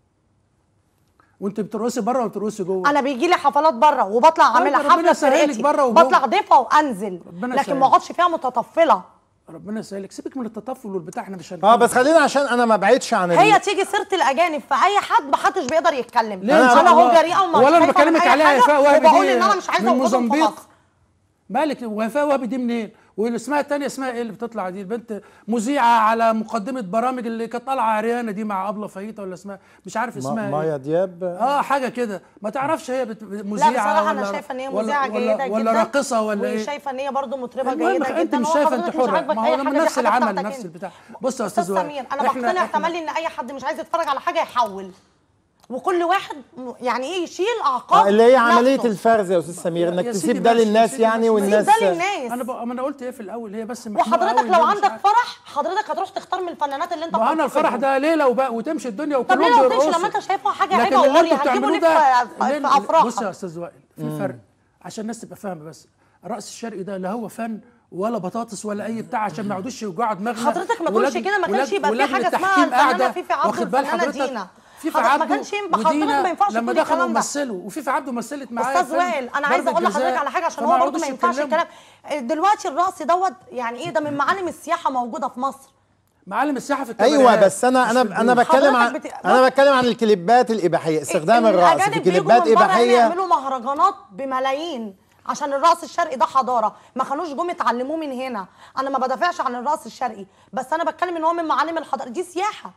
Speaker 6: وانت بترقصي بره وبترقصي جوه
Speaker 8: انا بيجي لي حفلات بره وبطلع اعملها
Speaker 6: ربنا
Speaker 8: حفله
Speaker 6: يسهلك
Speaker 8: فرقتي
Speaker 6: بره وجوه.
Speaker 8: بطلع ضيفه وانزل
Speaker 6: ربنا
Speaker 8: لكن
Speaker 6: يسهلك.
Speaker 8: ما اقعدش فيها متطفله
Speaker 6: ربنا يسهلك سيبك من التطفل والبتاع احنا مش
Speaker 7: اه بس خلينا عشان انا ما بعدش عن ال-
Speaker 8: هي تيجي سيره الاجانب في اي حد ما حدش بيقدر يتكلم
Speaker 6: ليه إن شاء
Speaker 8: انا هو
Speaker 6: الله؟
Speaker 8: جريئه وما
Speaker 6: ولا أنا
Speaker 8: خايفة من
Speaker 6: بكلمك
Speaker 8: أي
Speaker 6: عليها
Speaker 8: حاجة،
Speaker 6: وفاء وهبي
Speaker 8: وبقول
Speaker 6: دي
Speaker 8: ان انا مش عايزه
Speaker 6: من
Speaker 8: وجودهم في
Speaker 6: موزمبيق.
Speaker 8: مصر
Speaker 6: مالك وفاء وهبي دي منين؟ واللي اسمها التانية اسمها ايه اللي بتطلع دي البنت مذيعة على مقدمة برامج اللي كانت طالعة عريانة دي مع أبلة فايطة ولا اسمها مش عارف
Speaker 7: ما-
Speaker 6: اسمها
Speaker 7: مايا
Speaker 6: ايه
Speaker 7: دياب
Speaker 6: اه حاجة كده ما تعرفش هي بت... مذيعة
Speaker 8: لا بصراحه انا
Speaker 6: ولا-
Speaker 8: شايفه ان هي
Speaker 6: ولا-
Speaker 8: مذيعه
Speaker 6: ولا-
Speaker 8: جيده
Speaker 6: ولا
Speaker 8: جدا
Speaker 6: راقصة ولا ايه
Speaker 8: وشايفه ان هي برضه مطربه
Speaker 6: المهم
Speaker 8: جيده
Speaker 6: انت
Speaker 8: جدا
Speaker 6: مش
Speaker 8: هو
Speaker 6: شايفه انت
Speaker 8: حضرتك مش
Speaker 6: حرة
Speaker 8: عاجبك
Speaker 6: ما
Speaker 8: أي
Speaker 6: هو ده
Speaker 8: حاجة،
Speaker 6: من
Speaker 8: دي
Speaker 6: نفس
Speaker 8: حاجة
Speaker 6: العمل
Speaker 8: بتاعتك
Speaker 6: نفس
Speaker 8: انت.
Speaker 6: البتاع بص يا
Speaker 8: استاذ
Speaker 6: استاذ وائل
Speaker 8: سمير انا بقتنع تملي ان اي حد مش عايز يتفرج على حاجه يحول وكل واحد م- يعني ايه يشيل اعقاب
Speaker 7: آه، اللي هي عمليه
Speaker 8: نفسه.
Speaker 7: الفرز يا استاذ سمير انك
Speaker 6: يا
Speaker 7: تسيب
Speaker 6: سيدي
Speaker 7: ده
Speaker 6: ماشي، يا
Speaker 7: للناس
Speaker 6: سيدي
Speaker 7: يعني
Speaker 6: ماشي.
Speaker 7: والناس
Speaker 8: سيب ده للناس
Speaker 6: انا بقى ما انا قلت ايه في الاول هي بس مخنوقة
Speaker 8: وحضرتك
Speaker 6: أوي
Speaker 8: لو
Speaker 6: إن هي مش
Speaker 8: عندك
Speaker 6: عارفة.
Speaker 8: فرح حضرتك هتروح تختار من الفنانات اللي انت
Speaker 6: ما انا الفرح
Speaker 8: بتنتقدهم.
Speaker 6: ده ليله وبقى وتمشي الدنيا
Speaker 8: طب
Speaker 6: وكلهم
Speaker 8: ليه ما قلتش
Speaker 6: بيرقصوا
Speaker 8: لما انت شايفها حاجه
Speaker 6: لكن
Speaker 8: عيبه
Speaker 6: اللي
Speaker 8: وقري
Speaker 6: انتوا
Speaker 8: هتجيبوا
Speaker 6: بتعملوه
Speaker 8: ليه
Speaker 6: ده
Speaker 8: في,
Speaker 6: ليه-
Speaker 8: في افراحك
Speaker 6: بص يا استاذ وائل في فرق عشان الناس تبقى فاهمه بس الرقص الشرقي ده لا هو فن ولا بطاطس ولا اي بتاع عشان ما يقعدوش يوجعوا دماغنا
Speaker 8: حضرتك ما تقولش
Speaker 6: ولجن-
Speaker 8: كده ما كانش
Speaker 6: ولجن-
Speaker 8: يبقى في
Speaker 6: ولجنة
Speaker 8: حاجه اسمها
Speaker 6: التحكيم
Speaker 8: الفنانه
Speaker 6: قاعدة،
Speaker 8: فيفي عبده
Speaker 6: واخد بال
Speaker 8: والفنانه
Speaker 6: حضرتك
Speaker 8: دينا
Speaker 6: فيفي
Speaker 8: حضرتك
Speaker 6: عبده
Speaker 8: ما كانش ينفع حضرتك
Speaker 6: ودينا
Speaker 8: ما ينفعش
Speaker 6: لما
Speaker 8: تقولي
Speaker 6: دخلوا
Speaker 8: الكلام ده
Speaker 6: مثلوا وفيفي عبده مثلت معايا
Speaker 8: استاذ
Speaker 6: فيلم
Speaker 8: وائل انا عايزه
Speaker 6: ضربة
Speaker 8: اقول لحضرتك
Speaker 6: جزاء،
Speaker 8: على حاجه عشان
Speaker 6: فما
Speaker 8: هو برضه
Speaker 6: يقعدوش
Speaker 8: ما ينفعش
Speaker 6: يتكلموا.
Speaker 8: الكلام دلوقتي الرقص دوت يعني ايه ده من معالم السياحه موجوده في مصر
Speaker 6: معالم السياحه في
Speaker 7: ايوه
Speaker 6: الكباريات،
Speaker 7: بس انا
Speaker 6: مش
Speaker 7: انا
Speaker 6: في
Speaker 7: انا
Speaker 6: البيوت.
Speaker 7: بتكلم عن
Speaker 8: حضرتك بت-
Speaker 7: انا بتكلم عن الكليبات الاباحيه استخدام الرقص
Speaker 8: الأجانب
Speaker 7: في
Speaker 8: بيجوا
Speaker 7: كليبات
Speaker 8: من بره هنا
Speaker 7: اباحيه
Speaker 8: يعملوا مهرجانات بملايين عشان الرقص الشرقي ده حضاره ما كانوش جم اتعلموه من هنا انا ما بدافعش عن الرقص الشرقي بس انا بتكلم ان هو من معالم الحضاره دي سياحه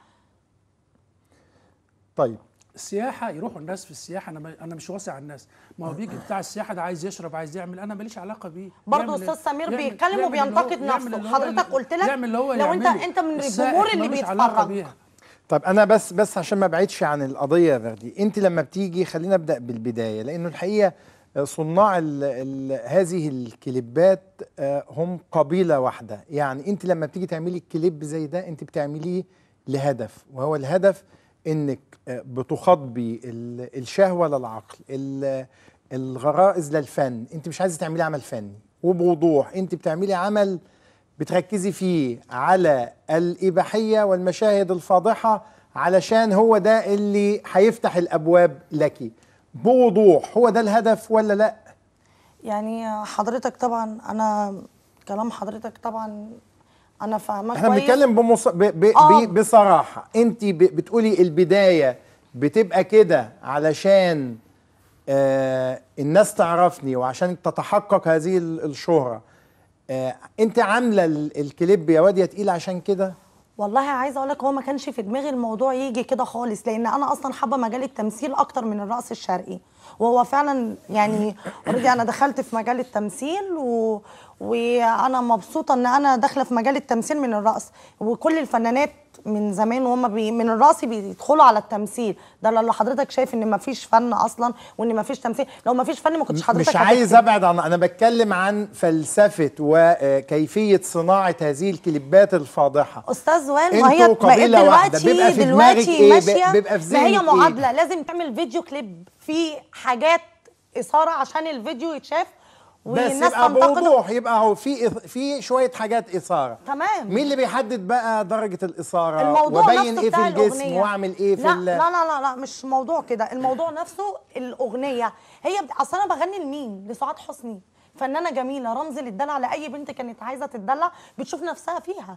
Speaker 7: طيب
Speaker 6: السياحه يروحوا الناس في السياحه انا ما- انا مش واسع على الناس ما هو بيجي بتاع السياحه ده عايز يشرب عايز يعمل انا ماليش علاقه بيه
Speaker 8: برضه
Speaker 6: يعمل-
Speaker 8: استاذ سمير
Speaker 6: يعمل-
Speaker 8: بيتكلم
Speaker 6: يعمل اللي هو-
Speaker 8: وبينتقد
Speaker 6: يعمل
Speaker 8: نفسه
Speaker 6: اللي هو-
Speaker 8: حضرتك قلت لك
Speaker 6: يعمل اللي هو
Speaker 8: لو انت
Speaker 6: يعمله.
Speaker 8: انت من
Speaker 6: السائح
Speaker 8: الجمهور اللي
Speaker 6: ملوش علاقة
Speaker 8: بيتفرج
Speaker 6: بيها.
Speaker 7: طيب انا بس بس عشان ما ابعدش عن القضيه يا فردي انت لما بتيجي خلينا ابدا بالبدايه لانه الحقيقه صناع ال ال هذه الكليبات آه، هم قبيله واحده يعني انت لما بتيجي تعملي كليب زي ده انت بتعمليه لهدف وهو الهدف انك آه، بتخاطبي ال- الشهوه للعقل ال- الغرائز للفن انت مش عايزه تعملي عمل فني وبوضوح انت بتعملي عمل بتركزي فيه على الإباحية والمشاهد الفاضحة علشان هو ده اللي هيفتح الأبواب لك بوضوح هو ده الهدف ولا لا
Speaker 8: يعني حضرتك طبعا انا كلام حضرتك طبعا انا فاهمه
Speaker 7: احنا
Speaker 8: كويس
Speaker 7: بنتكلم بمص... ب... ب...
Speaker 8: آه.
Speaker 7: ب... بصراحة انت ب... بتقولي البداية بتبقى كده علشان آه الناس تعرفني وعشان تتحقق هذه ال- الشهرة آه انت عاملة ال- الكليب يا واد يا تقيل عشان كده
Speaker 8: والله عايزه اقول لك هو ما كانش في دماغي الموضوع يجي كده خالص لان انا اصلا حابه مجال التمثيل اكتر من الرقص الشرقي وهو فعلا يعني اوريدي انا دخلت في مجال التمثيل و... وانا مبسوطه ان انا داخله في مجال التمثيل من الرقص وكل الفنانات من زمان وهم بي من الرقص بيدخلوا على التمثيل ده اللي حضرتك شايف ان مفيش فن اصلا وان مفيش تمثيل لو مفيش فن ما كنتش حضرتك
Speaker 7: مش عايز
Speaker 8: هتكتب.
Speaker 7: ابعد عن انا بتكلم عن فلسفه وكيفيه صناعه هذه الكليبات الفاضحه
Speaker 8: استاذ وائل ما هي
Speaker 7: انتوا
Speaker 8: بقت
Speaker 7: قبيلة واحدة،
Speaker 8: دلوقتي
Speaker 7: بيبقى في دماغك
Speaker 8: دلوقتي
Speaker 7: إيه؟
Speaker 8: ماشيه
Speaker 7: بيبقى في
Speaker 8: ما هي
Speaker 7: ذهنك إيه؟
Speaker 8: معادله لازم تعمل فيديو كليب فيه حاجات اثاره عشان الفيديو يتشاف
Speaker 7: بس
Speaker 8: والناس
Speaker 7: يبقى
Speaker 8: تنتقده
Speaker 7: بوضوح يبقى هو في في شويه حاجات اثاره
Speaker 8: تمام
Speaker 7: مين اللي بيحدد بقى درجه الاثاره
Speaker 8: الموضوع
Speaker 7: وابين
Speaker 8: نفسه
Speaker 7: ايه
Speaker 8: بتاع
Speaker 7: في الجسم
Speaker 8: الأغنية.
Speaker 7: واعمل ايه في
Speaker 8: لا,
Speaker 7: ال-
Speaker 8: لا لا لا لا مش موضوع كده الموضوع نفسه الاغنيه هي بت- اصل انا بغني لمين لسعاد حسني فنانه جميله رمز للدلع لاي بنت كانت عايزه تتدلع بتشوف نفسها فيها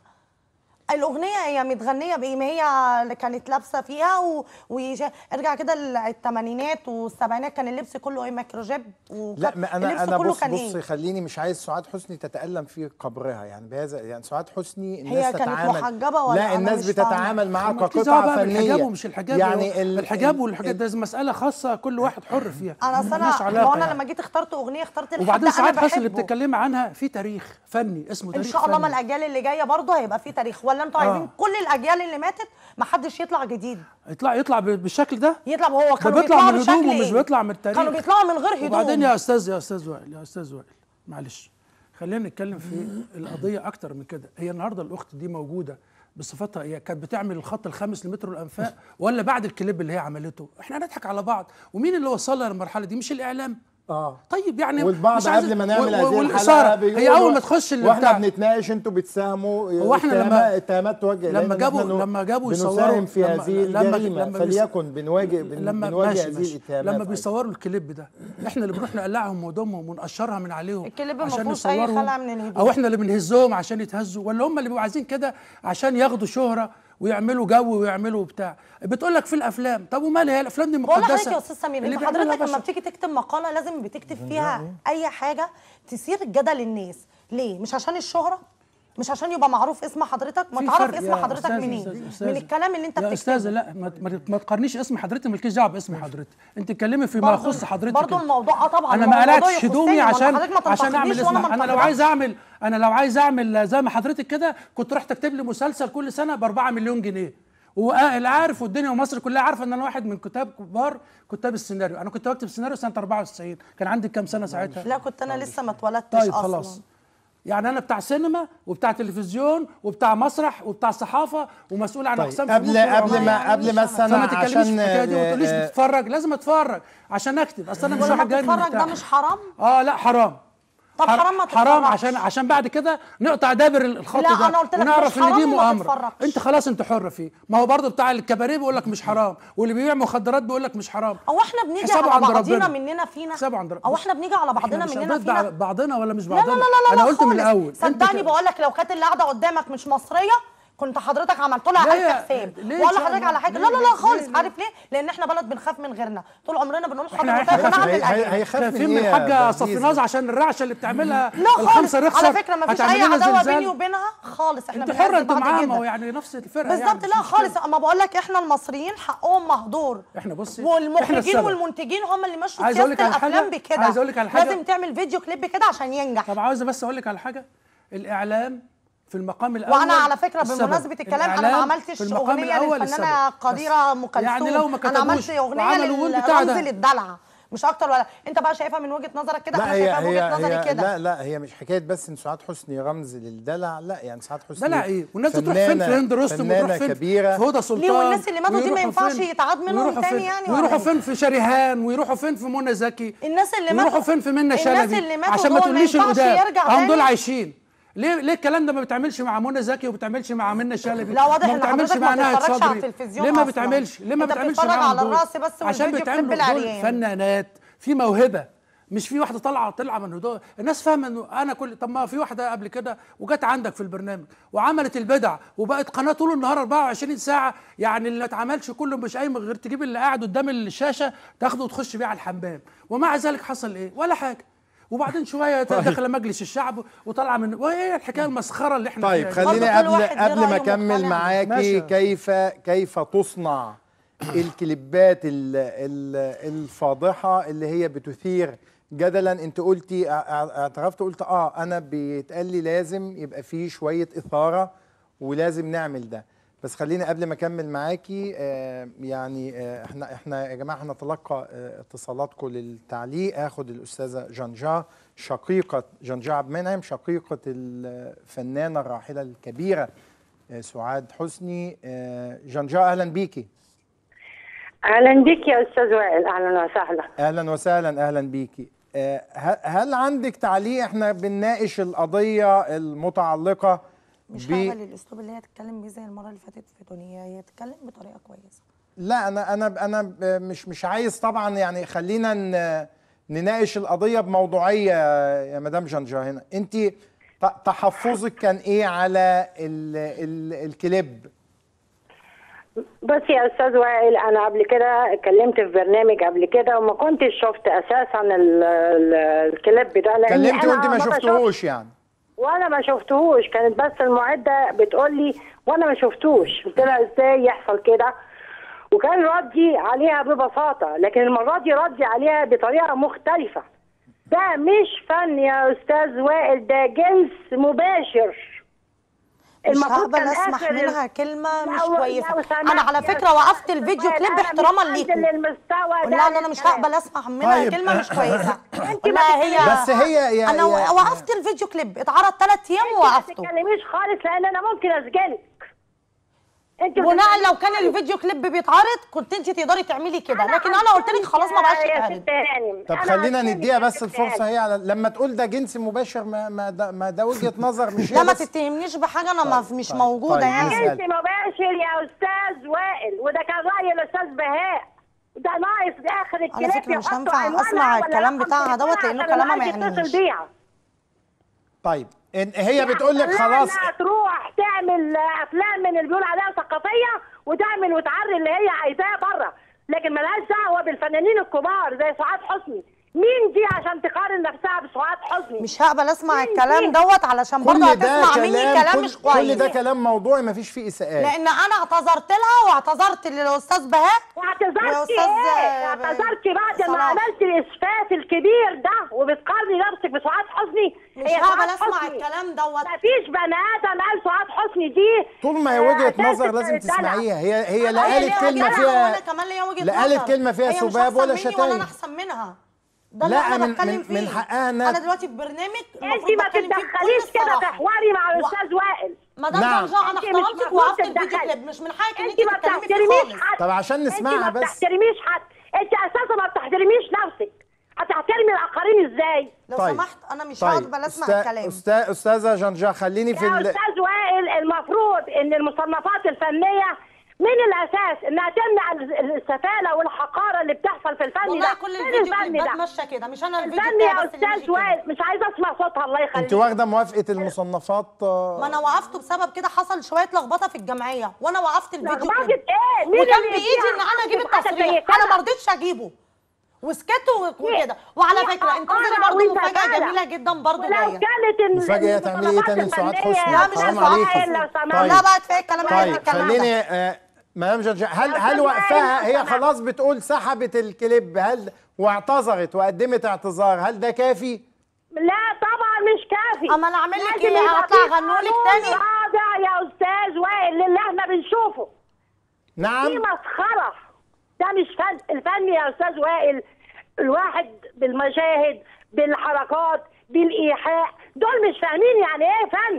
Speaker 8: الاغنيه هي متغنيه بايه ما هي اللي كانت لابسه فيها و... ويش... ارجع كده الثمانينات والسبعينات كان اللبس كله ايه ماكروجيب وكان
Speaker 7: لا ما انا
Speaker 8: اللبس
Speaker 7: انا
Speaker 8: كله
Speaker 7: بص
Speaker 8: كان
Speaker 7: بص
Speaker 8: ايه
Speaker 7: خليني مش عايز سعاد حسني تتالم في قبرها يعني بهذا يعني سعاد حسني الناس
Speaker 8: هي كانت
Speaker 7: تتعامل
Speaker 8: محجبة ولا
Speaker 7: لا
Speaker 8: أنا
Speaker 7: الناس
Speaker 8: مش فاهمة؟
Speaker 7: بتتعامل معاها
Speaker 6: مالكيش دعوة
Speaker 7: كقطعه
Speaker 6: بقى
Speaker 7: فنيه
Speaker 6: بالحجاب ومش الحجاب
Speaker 7: يعني
Speaker 6: يعني
Speaker 7: ال-
Speaker 6: الحجاب
Speaker 7: ال-
Speaker 6: والحاجات ده مسألة خاصة كل واحد حر فيها
Speaker 8: انا اصل
Speaker 6: ملهاش
Speaker 8: انا
Speaker 6: علاقة
Speaker 8: ما انا
Speaker 6: يعني.
Speaker 8: لما جيت اخترت اغنيه اخترت الحد
Speaker 6: وبعدين
Speaker 8: انا
Speaker 6: سعاد حسني اللي
Speaker 8: بحبه.
Speaker 6: بتتكلمي عنها في تاريخ فني اسمه
Speaker 8: ان
Speaker 6: تاريخ
Speaker 8: شاء الله ما
Speaker 6: فني.
Speaker 8: الاجيال اللي جايه برضه هيبقى في تاريخ ولا انتوا
Speaker 6: آه.
Speaker 8: عايزين كل الاجيال اللي ماتت ما حدش يطلع جديد
Speaker 6: يطلع يطلع ب- بالشكل ده
Speaker 8: يطلع هو
Speaker 6: ده
Speaker 8: كانوا
Speaker 6: بيطلع
Speaker 8: بيطلعوا
Speaker 6: من
Speaker 8: بشكل
Speaker 6: هدومه
Speaker 8: ايه
Speaker 6: مش بيطلع من التاريخ
Speaker 8: كانوا بيطلعوا من غير هدوم
Speaker 6: وبعدين يا استاذ يا استاذ وائل يا استاذ وائل معلش خلينا نتكلم في القضيه اكتر من كده هي النهارده الاخت دي موجوده بصفتها هي كانت بتعمل الخط الخامس لمترو الانفاق ولا بعد الكليب اللي هي عملته احنا هنضحك على بعض ومين اللي وصلها للمرحله دي مش الاعلام
Speaker 7: اه
Speaker 6: طيب يعني
Speaker 7: والبعض
Speaker 6: مش عايز-
Speaker 7: قبل ما نعمل
Speaker 6: و-
Speaker 7: هذه
Speaker 6: والإثارة.
Speaker 7: الحلقه
Speaker 6: هي اول ما تخش اللي
Speaker 7: واحنا
Speaker 6: بتاع
Speaker 7: بنتناقش انتوا بتساهموا
Speaker 6: هو إحنا
Speaker 7: اتهامات-
Speaker 6: لما-
Speaker 7: اتهامات توجه
Speaker 6: لما
Speaker 7: إلينا إن
Speaker 6: جابوا-
Speaker 7: إحنا ن-
Speaker 6: لما جابوا يصوروا-
Speaker 7: بنساهم في
Speaker 6: لما-
Speaker 7: هذه
Speaker 6: لما-
Speaker 7: الجريمه
Speaker 6: لما بيس-
Speaker 7: فليكن بنواجه بن-
Speaker 6: لما
Speaker 7: بنواجه
Speaker 6: ماشي
Speaker 7: هذه
Speaker 6: ماشي
Speaker 7: الاتهامات
Speaker 6: لما
Speaker 7: أيضاً.
Speaker 6: بيصوروا الكليب ده احنا اللي بنروح نقلعهم هدومهم ونقشرها من عليهم
Speaker 8: الكليب ما
Speaker 6: عشان
Speaker 8: فيهوش أي
Speaker 6: نصورهم
Speaker 8: خلع من الهدوم.
Speaker 6: او احنا اللي بنهزهم عشان يتهزوا ولا هم اللي بيبقوا عايزين كده عشان ياخدوا شهره ويعملوا جو ويعملوا بتاع بتقول لك في الافلام طب ومال هي الافلام دي
Speaker 8: بقول
Speaker 6: مقدسه
Speaker 8: لحضرتك يا استاذ سمير
Speaker 6: اللي
Speaker 8: انت
Speaker 6: بيعملها
Speaker 8: حضرتك لما
Speaker 6: بشر.
Speaker 8: بتيجي تكتب مقاله لازم بتكتب فيها اي حاجه تثير جدل الناس ليه مش عشان الشهره مش عشان يبقى معروف اسم حضرتك ما
Speaker 6: في
Speaker 8: تعرف
Speaker 6: فرق
Speaker 8: اسم
Speaker 6: يا
Speaker 8: حضرتك
Speaker 6: أستاذة-
Speaker 8: منين
Speaker 6: أستاذة-
Speaker 8: من الكلام اللي انت
Speaker 6: يا
Speaker 8: بتكتبه
Speaker 6: استاذه لا ما, ما, ما تقارنيش اسم حضرتك مالكيش دعوه باسم حضرتك انت اتكلمي فيما
Speaker 8: برضو-
Speaker 6: يخص حضرتك
Speaker 8: برضو
Speaker 6: انت.
Speaker 8: الموضوع اه طبعا
Speaker 6: انا
Speaker 8: هو
Speaker 6: ما
Speaker 8: الموضوع
Speaker 6: قلقتش
Speaker 8: يخصني،
Speaker 6: هدومي
Speaker 8: ما
Speaker 6: عشان
Speaker 8: حضرتك ما
Speaker 6: عشان اعمل
Speaker 8: تنتقدنيش وأنا
Speaker 6: اسم
Speaker 8: ما
Speaker 6: انا لو
Speaker 8: انتقدكش.
Speaker 6: عايز اعمل انا لو عايز اعمل زي ما حضرتك كده كنت رحت اكتب لي مسلسل كل سنه ب 4 مليون جنيه واللي عارف والدنيا ومصر كلها عارفه ان انا واحد من كتاب كبار كتاب السيناريو انا كنت بكتب سيناريو سنه 94 كان عندي كام سنه ساعتها
Speaker 8: لا كنت انا لسه ما اتولدتش
Speaker 6: طيب
Speaker 8: اصلا
Speaker 6: خلاص يعني انا بتاع سينما وبتاع تلفزيون وبتاع مسرح وبتاع صحافه ومسؤول عن
Speaker 7: طيب
Speaker 6: اقسام
Speaker 7: قبل
Speaker 6: فنون
Speaker 7: قبل
Speaker 6: وعمارة.
Speaker 7: ما قبل ما
Speaker 6: فما
Speaker 7: استنى
Speaker 6: تتكلميش
Speaker 7: عشان
Speaker 6: في الحكايه دي وما تقوليش
Speaker 7: آه،
Speaker 6: بتتفرج لازم اتفرج عشان اكتب اصل انا مش
Speaker 8: ولما
Speaker 6: واحد جاي من
Speaker 8: تتفرج ده
Speaker 6: بتاع.
Speaker 8: مش حرام
Speaker 6: اه لا حرام
Speaker 8: طب
Speaker 6: حر-
Speaker 8: حرام ما
Speaker 6: حرام
Speaker 8: تتفرجش.
Speaker 6: عشان عشان بعد كده نقطع دابر الخط
Speaker 8: لا،
Speaker 6: ده
Speaker 8: أنا قلت لك
Speaker 6: ونعرف
Speaker 8: مش
Speaker 6: ان دي
Speaker 8: حرام وما
Speaker 6: مؤامره
Speaker 8: تتفرجش.
Speaker 6: انت خلاص انت حر فيه ما هو برضه بتاع الكباريه بيقول لك مش حرام واللي بيبيع مخدرات بيقول لك مش حرام
Speaker 8: او احنا بنيجي
Speaker 6: حسابه
Speaker 8: على
Speaker 6: عند
Speaker 8: بعضينا
Speaker 6: ربنا.
Speaker 8: مننا فينا
Speaker 6: حسابه عند ربنا
Speaker 8: او احنا بنيجي على بعضنا
Speaker 6: إحنا مش
Speaker 8: مننا
Speaker 6: ضد
Speaker 8: فينا
Speaker 6: بعضنا ولا مش
Speaker 8: لا لا
Speaker 6: بعضنا
Speaker 8: لا لا
Speaker 6: انا
Speaker 8: لا
Speaker 6: قلت من
Speaker 8: خالص.
Speaker 6: الاول أنت
Speaker 8: صدقني
Speaker 6: ك-
Speaker 8: بقول لك لو كانت اللي قاعده قدامك مش مصريه كنت حضرتك عملت لها
Speaker 6: ليه-
Speaker 8: ألف حساب
Speaker 6: ليه
Speaker 8: ولا
Speaker 6: إن شاء
Speaker 8: حضرتك
Speaker 6: الله؟
Speaker 8: على حاجه
Speaker 6: ليه-
Speaker 8: لا لا
Speaker 6: ليه-
Speaker 8: لا خالص
Speaker 6: ليه-
Speaker 8: عارف ليه؟ لان احنا بلد بنخاف من غيرنا طول عمرنا بنقول
Speaker 6: إحنا
Speaker 8: حضرتك
Speaker 6: هيخاف-
Speaker 8: انا هعمل
Speaker 7: هي- هي-
Speaker 8: ايه
Speaker 7: هيخاف من
Speaker 6: خايفين
Speaker 7: إيه
Speaker 6: من
Speaker 7: يا
Speaker 6: الحاجه
Speaker 7: بزيزة؟
Speaker 6: صفيناز عشان الرعشه اللي بتعملها
Speaker 8: لا خالص
Speaker 6: الخمسه رخصه
Speaker 8: على فكره ما فيش
Speaker 6: هتعمل
Speaker 8: اي
Speaker 6: لنا
Speaker 8: عداوه
Speaker 6: زلزال.
Speaker 8: بيني وبينها خالص احنا
Speaker 6: انت
Speaker 8: بنعز
Speaker 6: حره انت
Speaker 8: بعض
Speaker 6: معاها
Speaker 8: جدا.
Speaker 6: ما هو يعني نفس الفرقه
Speaker 8: بالظبط
Speaker 6: يعني
Speaker 8: لا
Speaker 6: مش مشكلة.
Speaker 8: خالص اما بقول لك احنا المصريين حقهم مهدور
Speaker 6: احنا بصي احنا
Speaker 8: والمخرجين
Speaker 6: السبب.
Speaker 8: والمنتجين هم اللي مشوا
Speaker 6: عايز
Speaker 8: سياسه
Speaker 6: أقول لك على
Speaker 8: الافلام
Speaker 6: حاجة؟
Speaker 8: بكده
Speaker 6: عايز أقول لك على حاجة؟
Speaker 8: لازم تعمل فيديو كليب كده عشان ينجح
Speaker 6: طب عاوز بس اقول لك على حاجه الاعلام في المقام الاول
Speaker 8: وانا على فكره
Speaker 6: السبب.
Speaker 8: بمناسبه الكلام انا ما
Speaker 6: الإعلام
Speaker 8: عملتش
Speaker 6: في المقام
Speaker 8: اغنيه
Speaker 6: الأول
Speaker 8: للفنانه
Speaker 6: السبب.
Speaker 8: قديره
Speaker 6: بس
Speaker 8: ام كلثوم
Speaker 6: يعني لو ما
Speaker 8: انا عملت
Speaker 6: كتبوش
Speaker 8: اغنيه
Speaker 6: وعملوا والبتاع
Speaker 8: للرمز
Speaker 6: ده.
Speaker 8: للدلع مش اكتر ولا انت بقى شايفها من وجهه نظرك كده
Speaker 7: لا
Speaker 8: انا
Speaker 7: هي
Speaker 8: شايفها من
Speaker 7: هي,
Speaker 8: وجهه نظري
Speaker 7: هي
Speaker 8: كده
Speaker 7: لا لا هي مش حكايه بس ان سعاد حسني رمز للدلع لا يعني سعاد حسني
Speaker 6: دلع ايه والناس تروح فين في
Speaker 7: فنانة-
Speaker 6: هند رستم وتروح
Speaker 7: فنانة
Speaker 6: فين
Speaker 7: كبيره
Speaker 6: في هدى سلطان
Speaker 8: ليه والناس اللي ماتوا دي ما
Speaker 6: ويروحوا
Speaker 8: ينفعش
Speaker 6: فين؟
Speaker 8: يتعاد منهم
Speaker 6: ويروحوا
Speaker 8: تاني
Speaker 6: فين؟
Speaker 8: يعني ولا
Speaker 6: ويروحوا
Speaker 8: إيه؟
Speaker 6: فين في شريهان ويروحوا فين في منى زكي
Speaker 8: الناس اللي
Speaker 6: ويروحوا
Speaker 8: ماتوا
Speaker 6: فين في منى
Speaker 8: الناس
Speaker 6: شلبي
Speaker 8: اللي ماتوا
Speaker 6: عشان ما
Speaker 8: دول ما
Speaker 6: تقوليش
Speaker 8: ينفعش
Speaker 6: القدام
Speaker 8: يرجع
Speaker 6: هم دول
Speaker 8: تاني.
Speaker 6: عايشين ليه ليه الكلام ده ما بيتعملش مع منى زكي وما بيتعملش مع منى شلبي
Speaker 8: لا، واضح
Speaker 6: ما
Speaker 8: إن
Speaker 6: بيتعملش
Speaker 8: حضرتك
Speaker 6: مع
Speaker 8: ما
Speaker 6: نهى
Speaker 8: بتتفرجش على
Speaker 6: صدري
Speaker 8: التلفزيون
Speaker 6: ليه ما
Speaker 8: أصلاً.
Speaker 6: بيتعملش ليه ما
Speaker 8: أنت
Speaker 6: بيتعملش
Speaker 8: بتتفرج
Speaker 6: معاهم
Speaker 8: على
Speaker 6: دول؟
Speaker 8: الرقص بس
Speaker 6: عشان
Speaker 8: والفيديو كليب
Speaker 6: بيتعملوا دول
Speaker 8: العريان.
Speaker 6: فنانات في موهبه مش في واحده طالعه طالعه من هدوء الناس فاهمه انه انا كل طب ما في واحده قبل كده وجت عندك في البرنامج وعملت البدع وبقت قناه طول النهار 24 ساعه يعني اللي ما اتعملش كله مش قايم غير تجيب اللي قاعد قدام الشاشه تاخده وتخش بيه على الحمام ومع ذلك حصل ايه ولا حاجه وبعدين شويه دخل مجلس الشعب وطلع من وايه الحكايه المسخره اللي احنا
Speaker 7: طيب
Speaker 6: فيها دي؟
Speaker 7: خليني
Speaker 8: برضه كل
Speaker 7: قبل
Speaker 8: واحد ليه
Speaker 7: قبل ما
Speaker 8: رأيه
Speaker 7: اكمل
Speaker 8: مقتنع.
Speaker 7: معاكي
Speaker 6: ماشي.
Speaker 7: كيف كيف تصنع الكليبات ال- ال- الفاضحه اللي هي بتثير جدلا انت قلتي ا- ا- اعترفت قلت اه انا بيتقال لي لازم يبقى فيه شويه اثاره ولازم نعمل ده بس خليني قبل ما اكمل معاكي آه يعني آه احنا احنا يا جماعه هنتلقى آه اتصالاتكم للتعليق اخد الاستاذه جنجا شقيقه جنجا عبد المنعم شقيقه الفنانه الراحله الكبيره آه سعاد حسني آه جنجا اهلا بيكي
Speaker 9: اهلا بك يا استاذ وائل اهلا وسهلا
Speaker 7: اهلا وسهلا اهلا بيكي آه، ه- هل عندك تعليق احنا بنناقش القضيه المتعلقه
Speaker 8: مش
Speaker 7: ب
Speaker 8: هقبل الاسلوب اللي هي تتكلم بيه زي المره اللي فاتت في دنيا هي تتكلم بطريقه كويسه
Speaker 7: لا انا انا انا ب- مش مش عايز طبعا يعني خلينا ن- نناقش القضيه بموضوعيه يا مدام جنجا هنا انت ت- تحفظك كان ايه على ال ال الكليب
Speaker 9: بص يا استاذ وائل انا قبل كده اتكلمت في برنامج قبل كده وما كنتش شفت اساسا ال- ال- الكليب ده لأني
Speaker 7: كلمتي
Speaker 9: أنا
Speaker 7: وانت ما
Speaker 9: بشوف-
Speaker 7: شفتهوش يعني
Speaker 9: وانا ما شفتهوش كانت بس المعده بتقول لي وانا ما شفتوش قلت لها ازاي يحصل كده وكان ردي عليها ببساطه لكن المره دي ردي عليها بطريقه مختلفه ده مش فن يا استاذ وائل ده جنس مباشر
Speaker 8: مش
Speaker 9: المفروض
Speaker 8: هقبل
Speaker 9: كان
Speaker 8: اسمح
Speaker 9: آخر ال-
Speaker 8: منها كلمه مش
Speaker 9: لو-
Speaker 8: كويسه
Speaker 9: لو سمحت
Speaker 8: انا على
Speaker 9: يا
Speaker 8: فكره
Speaker 9: أستاذ
Speaker 8: وقفت الفيديو
Speaker 9: وائل،
Speaker 8: كليب
Speaker 9: أنا مش
Speaker 8: احتراما
Speaker 9: عند
Speaker 8: ليكم
Speaker 9: للمستوى
Speaker 8: قول
Speaker 9: ده
Speaker 8: لها ان انا مش
Speaker 9: للكلام.
Speaker 8: هقبل اسمع منها
Speaker 7: طيب.
Speaker 8: كلمه مش كويسه
Speaker 9: انت
Speaker 8: قول
Speaker 9: ما
Speaker 8: لها هي
Speaker 7: بس هي يا
Speaker 8: انا
Speaker 7: يا-
Speaker 8: وقفت الفيديو كليب اتعرض ثلاث ايام
Speaker 9: انت ما
Speaker 8: ووقفته
Speaker 9: تتكلميش خالص لان انا ممكن اسجنك انت ما
Speaker 8: بناء
Speaker 9: تتكلميش
Speaker 8: لو كان
Speaker 9: خالص.
Speaker 8: الفيديو كليب بيتعرض كنت انت تقدري تعملي كده لكن انا قلت لك خلاص ما بقاش
Speaker 9: يا
Speaker 8: يتعرض
Speaker 9: ست هانم،
Speaker 7: طب
Speaker 9: أنا
Speaker 7: خلينا
Speaker 9: عارفة
Speaker 7: نديها
Speaker 9: إنك
Speaker 7: بس
Speaker 9: يا ست
Speaker 7: الفرصه
Speaker 9: هانم.
Speaker 7: هي على لما تقول ده جنس مباشر ما ما ده, ما ده وجهه نظر مش هي
Speaker 8: لا ما
Speaker 7: بس.
Speaker 8: تتهمنيش بحاجه انا ما مش
Speaker 7: طيب،
Speaker 8: موجوده
Speaker 7: طيب،
Speaker 8: يعني
Speaker 7: نسأل.
Speaker 9: جنس مباشر يا استاذ وائل وده كان راي الاستاذ بهاء ده ناقص في اخر الكلاب
Speaker 8: فكرة مش
Speaker 9: يحطوا
Speaker 8: هينفع
Speaker 9: عنوانها
Speaker 8: أسمع
Speaker 9: ولا
Speaker 8: الكلام
Speaker 9: رقم
Speaker 8: بتاعها دوت
Speaker 9: تليفونها
Speaker 8: لأنه
Speaker 9: عشان
Speaker 8: كلامها ما
Speaker 9: الواحد يتصل
Speaker 8: يعنيش.
Speaker 9: بيها.
Speaker 7: طيب إن- هي بتقول لك
Speaker 9: لا،
Speaker 7: خلاص
Speaker 9: لا تروح تعمل افلام من اللي بيقول عليها ثقافيه وتعمل وتعري اللي هي عايزاه بره لكن ملهاش دعوه بالفنانين الكبار زي سعاد حسني مين دي عشان تقارن نفسها بسعاد حسني
Speaker 8: مش هقبل اسمع
Speaker 9: مين
Speaker 8: الكلام
Speaker 9: دي؟
Speaker 8: دوت علشان برضه
Speaker 7: كل ده
Speaker 8: هتسمع مني
Speaker 7: كلام
Speaker 8: كلام
Speaker 7: كل,
Speaker 8: مش كويس
Speaker 7: كل ده كلام موضوعي ما فيش فيه اساءات
Speaker 8: لان انا اعتذرت لها واعتذرت للاستاذ بهاء
Speaker 9: واعتذرتي
Speaker 8: وأستاذ،
Speaker 9: ايه؟
Speaker 8: آه،
Speaker 9: اعتذرتي بعد ما
Speaker 8: صلاح.
Speaker 9: عملت الاسفاف الكبير ده وبتقارني نفسك بسعاد حسني
Speaker 8: مش
Speaker 9: هي
Speaker 8: هقبل
Speaker 9: سعاد
Speaker 8: اسمع
Speaker 9: حسني.
Speaker 8: الكلام دوت
Speaker 9: مفيش بني ادم قال سعاد حسني دي
Speaker 7: طول ما هي
Speaker 9: آه،
Speaker 7: وجهه
Speaker 9: أساس
Speaker 7: نظر لازم
Speaker 9: الدلع.
Speaker 7: تسمعيها هي هي لا
Speaker 8: هي
Speaker 7: قالت
Speaker 8: ليها
Speaker 7: كلمه
Speaker 8: وجهة نظر
Speaker 7: فيها
Speaker 8: وانا كمان ليا وجهه
Speaker 7: لا قالت
Speaker 8: نظر.
Speaker 7: كلمة فيها
Speaker 8: هي مش
Speaker 7: سباب
Speaker 8: أحسن
Speaker 7: ولا
Speaker 8: مني
Speaker 7: شتايم.
Speaker 8: ولا انا احسن منها ده اللي
Speaker 7: لا،
Speaker 8: انا
Speaker 7: من-
Speaker 8: بتكلم
Speaker 7: من-
Speaker 8: فيه
Speaker 7: من حقها إنها-
Speaker 8: انا دلوقتي في برنامج
Speaker 9: انت
Speaker 8: المفروض
Speaker 9: ما
Speaker 8: بتكلم فيه بكل
Speaker 9: تتدخليش كده
Speaker 8: الصراحة.
Speaker 9: في حواري مع
Speaker 8: و-
Speaker 9: الاستاذ وائل
Speaker 8: مدام
Speaker 7: نعم.
Speaker 8: جنجا انا
Speaker 9: انت مش
Speaker 8: احترمتك
Speaker 9: المفروض
Speaker 8: وقفت الفيديو
Speaker 9: تتدخلي.
Speaker 8: كليب مش من حقك ان
Speaker 9: انت
Speaker 8: انت
Speaker 9: ما
Speaker 8: تتكلمي فيه
Speaker 9: بتحترميش
Speaker 8: خالص
Speaker 9: حد
Speaker 7: طب عشان نسمعها
Speaker 9: انت ما
Speaker 7: بس.
Speaker 9: بتحترميش حد انت اساسا ما بتحترميش نفسك هتحترمي الاخرين ازاي
Speaker 8: لو
Speaker 7: طيب.
Speaker 8: سمحت انا مش
Speaker 7: طيب
Speaker 8: هقبل اسمع
Speaker 7: أستا-
Speaker 8: الكلام
Speaker 7: أستا- استاذه جنجا خليني في
Speaker 9: يا
Speaker 7: ال...
Speaker 9: استاذ وائل المفروض ان المصنفات الفنيه من الاساس انها تمنع ال- السفاله والحقاره اللي بتحصل في الفن
Speaker 8: والله
Speaker 9: ده
Speaker 8: كل
Speaker 9: فين
Speaker 8: الفيديو
Speaker 9: الفن
Speaker 8: كليبات
Speaker 9: ده
Speaker 8: ماشيه كده مش انا الفيديو
Speaker 9: الفن
Speaker 8: بتاعي
Speaker 9: يا
Speaker 8: بس اللي ماشي
Speaker 9: استاذ
Speaker 8: كده.
Speaker 9: وائل مش عايزه اسمع صوتها الله يخليك
Speaker 7: انت واخده موافقه المصنفات آه،
Speaker 8: ما انا وقفته بسبب كده حصل شويه لخبطه في الجمعيه وانا وقفت الفيديو
Speaker 9: لخبطة
Speaker 8: كليب
Speaker 9: ايه؟ مين
Speaker 8: وكان
Speaker 9: اللي
Speaker 8: بايدي
Speaker 9: يديها
Speaker 8: ان انا اجيب
Speaker 9: حاجة زي
Speaker 8: التصريح
Speaker 9: كده؟
Speaker 8: انا ما رضيتش اجيبه وسكت و- وكده وعلى
Speaker 9: في
Speaker 8: فكره انتظري
Speaker 9: حقارة
Speaker 8: برضه
Speaker 9: وانت
Speaker 8: مفاجاه
Speaker 9: جدع.
Speaker 8: جميله جدا برضه
Speaker 9: ولو
Speaker 8: جايه
Speaker 9: كانت ال-
Speaker 7: مفاجأة تعملي ايه تاني لسعاد
Speaker 9: الفنية
Speaker 7: حسني؟
Speaker 8: لا مش
Speaker 7: حرام
Speaker 8: هسمع
Speaker 7: عليكي.
Speaker 8: إلا
Speaker 9: لو سمحت.
Speaker 7: طيب.
Speaker 8: لا بقى كفايه الكلام ده
Speaker 7: طيب
Speaker 8: الكلام ده.
Speaker 7: خليني آه، مدام جنجا هل هل
Speaker 9: أستاذ
Speaker 7: وقفها
Speaker 9: وائل،
Speaker 7: هي
Speaker 9: لو سمحت.
Speaker 7: خلاص بتقول سحبت الكليب هل واعتذرت وقدمت اعتذار هل ده كافي؟
Speaker 9: لا طبعا مش كافي
Speaker 8: أما أنا أعمل لك
Speaker 9: لازم
Speaker 8: إيه؟
Speaker 9: يبقى
Speaker 8: أطلع
Speaker 9: في
Speaker 8: أغنولك
Speaker 9: قانون
Speaker 8: تاني؟
Speaker 9: رادع يا استاذ وائل للي احنا بنشوفه دي
Speaker 7: نعم
Speaker 9: مسخره ده مش فن الفن يا استاذ وائل الواحد بالمشاهد بالحركات بالايحاء دول مش فاهمين يعني ايه فن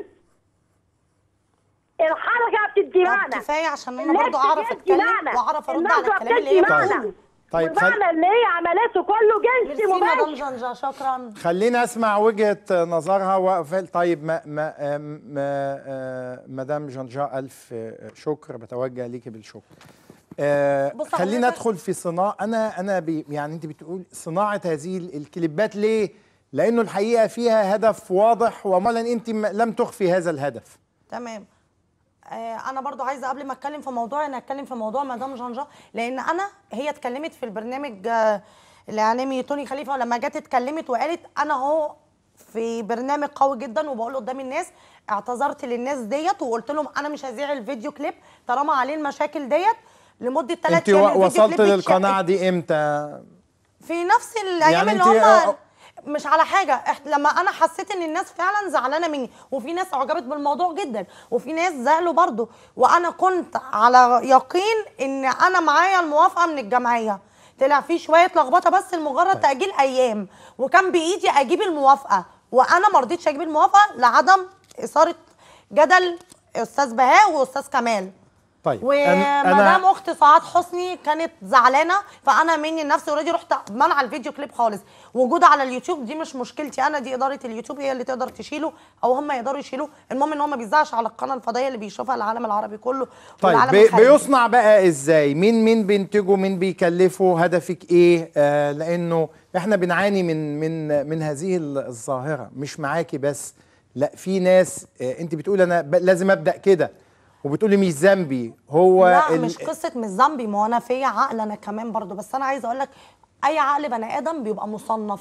Speaker 9: الحركه بتدي
Speaker 8: طب
Speaker 9: معنى
Speaker 8: كفايه عشان انا
Speaker 9: اللبس
Speaker 8: برضه اعرف
Speaker 9: بيدي
Speaker 8: اتكلم
Speaker 9: معنى.
Speaker 8: واعرف ارد على
Speaker 9: النظرة
Speaker 8: الكلام اللي هي
Speaker 9: بتدي
Speaker 8: بتقوله
Speaker 9: معنى.
Speaker 7: طيب خل...
Speaker 9: والمعنى اللي هي عملته كله جنس
Speaker 8: ميرسي مدام
Speaker 9: مباشر
Speaker 8: جنجا شكرا
Speaker 7: خليني اسمع وجهه نظرها وقفل طيب ما ما آه، ما آه، مدام جنجا الف آه، شكر بتوجه ليكي بالشكر آه
Speaker 8: بص
Speaker 7: خلينا
Speaker 8: حضرتك-
Speaker 7: ندخل في صناعه انا انا بي يعني انت بتقول صناعه هذه الكليبات ليه؟ لانه الحقيقه فيها هدف واضح ومالا انت م- لم تخفي هذا الهدف
Speaker 8: تمام آه انا برضو عايزه قبل ما اتكلم في موضوع انا اتكلم في موضوع مدام جنجا لان انا هي اتكلمت في البرنامج آه الاعلامي توني خليفه لما جت اتكلمت وقالت انا هو في برنامج قوي جدا وبقول قدام الناس اعتذرت للناس ديت وقلت لهم انا مش هذيع الفيديو كليب طالما عليه المشاكل ديت لمده ثلاث
Speaker 7: انت
Speaker 8: ايام
Speaker 7: و-
Speaker 8: الفيديو
Speaker 7: وصلت
Speaker 8: كليب
Speaker 7: للقناعه
Speaker 8: اتشق-
Speaker 7: دي امتى؟
Speaker 8: في نفس الايام
Speaker 7: يعني
Speaker 8: اللي
Speaker 7: انت
Speaker 8: هم
Speaker 7: آه،
Speaker 8: مش على حاجه إح- لما انا حسيت ان الناس فعلا زعلانه مني وفي ناس اعجبت بالموضوع جدا وفي ناس زعلوا برضو وانا كنت على يقين ان انا معايا الموافقه من الجمعيه طلع في شويه لخبطه بس لمجرد تاجيل ايام وكان بايدي اجيب الموافقه وانا ما رضيتش اجيب الموافقه لعدم اثاره جدل استاذ بهاء واستاذ كمال
Speaker 7: طيب أنا-
Speaker 8: ومدام اختي سعاد حسني كانت زعلانه فانا مني نفسي اوريدي رحت منع الفيديو كليب خالص وجوده على اليوتيوب دي مش مشكلتي انا دي اداره اليوتيوب هي اللي تقدر تشيله او هم يقدروا يشيلوه المهم ان هو ما بيذاعش على القناه الفضائيه اللي بيشوفها العالم العربي كله
Speaker 7: طيب
Speaker 8: والعالم
Speaker 7: بي
Speaker 8: الخارجي.
Speaker 7: بيصنع بقى ازاي مين مين بينتجه مين بيكلفه هدفك ايه آه لانه احنا بنعاني من من من هذه ال- الظاهره مش معاكي بس لا في ناس آه انت بتقول انا ب- لازم ابدا كده وبتقولي مش ذنبي هو
Speaker 8: لا
Speaker 7: ال-
Speaker 8: مش قصه مش ذنبي ما هو انا فيا عقل انا كمان برضو بس انا عايزه اقول لك اي عقل بني ادم بيبقى مصنف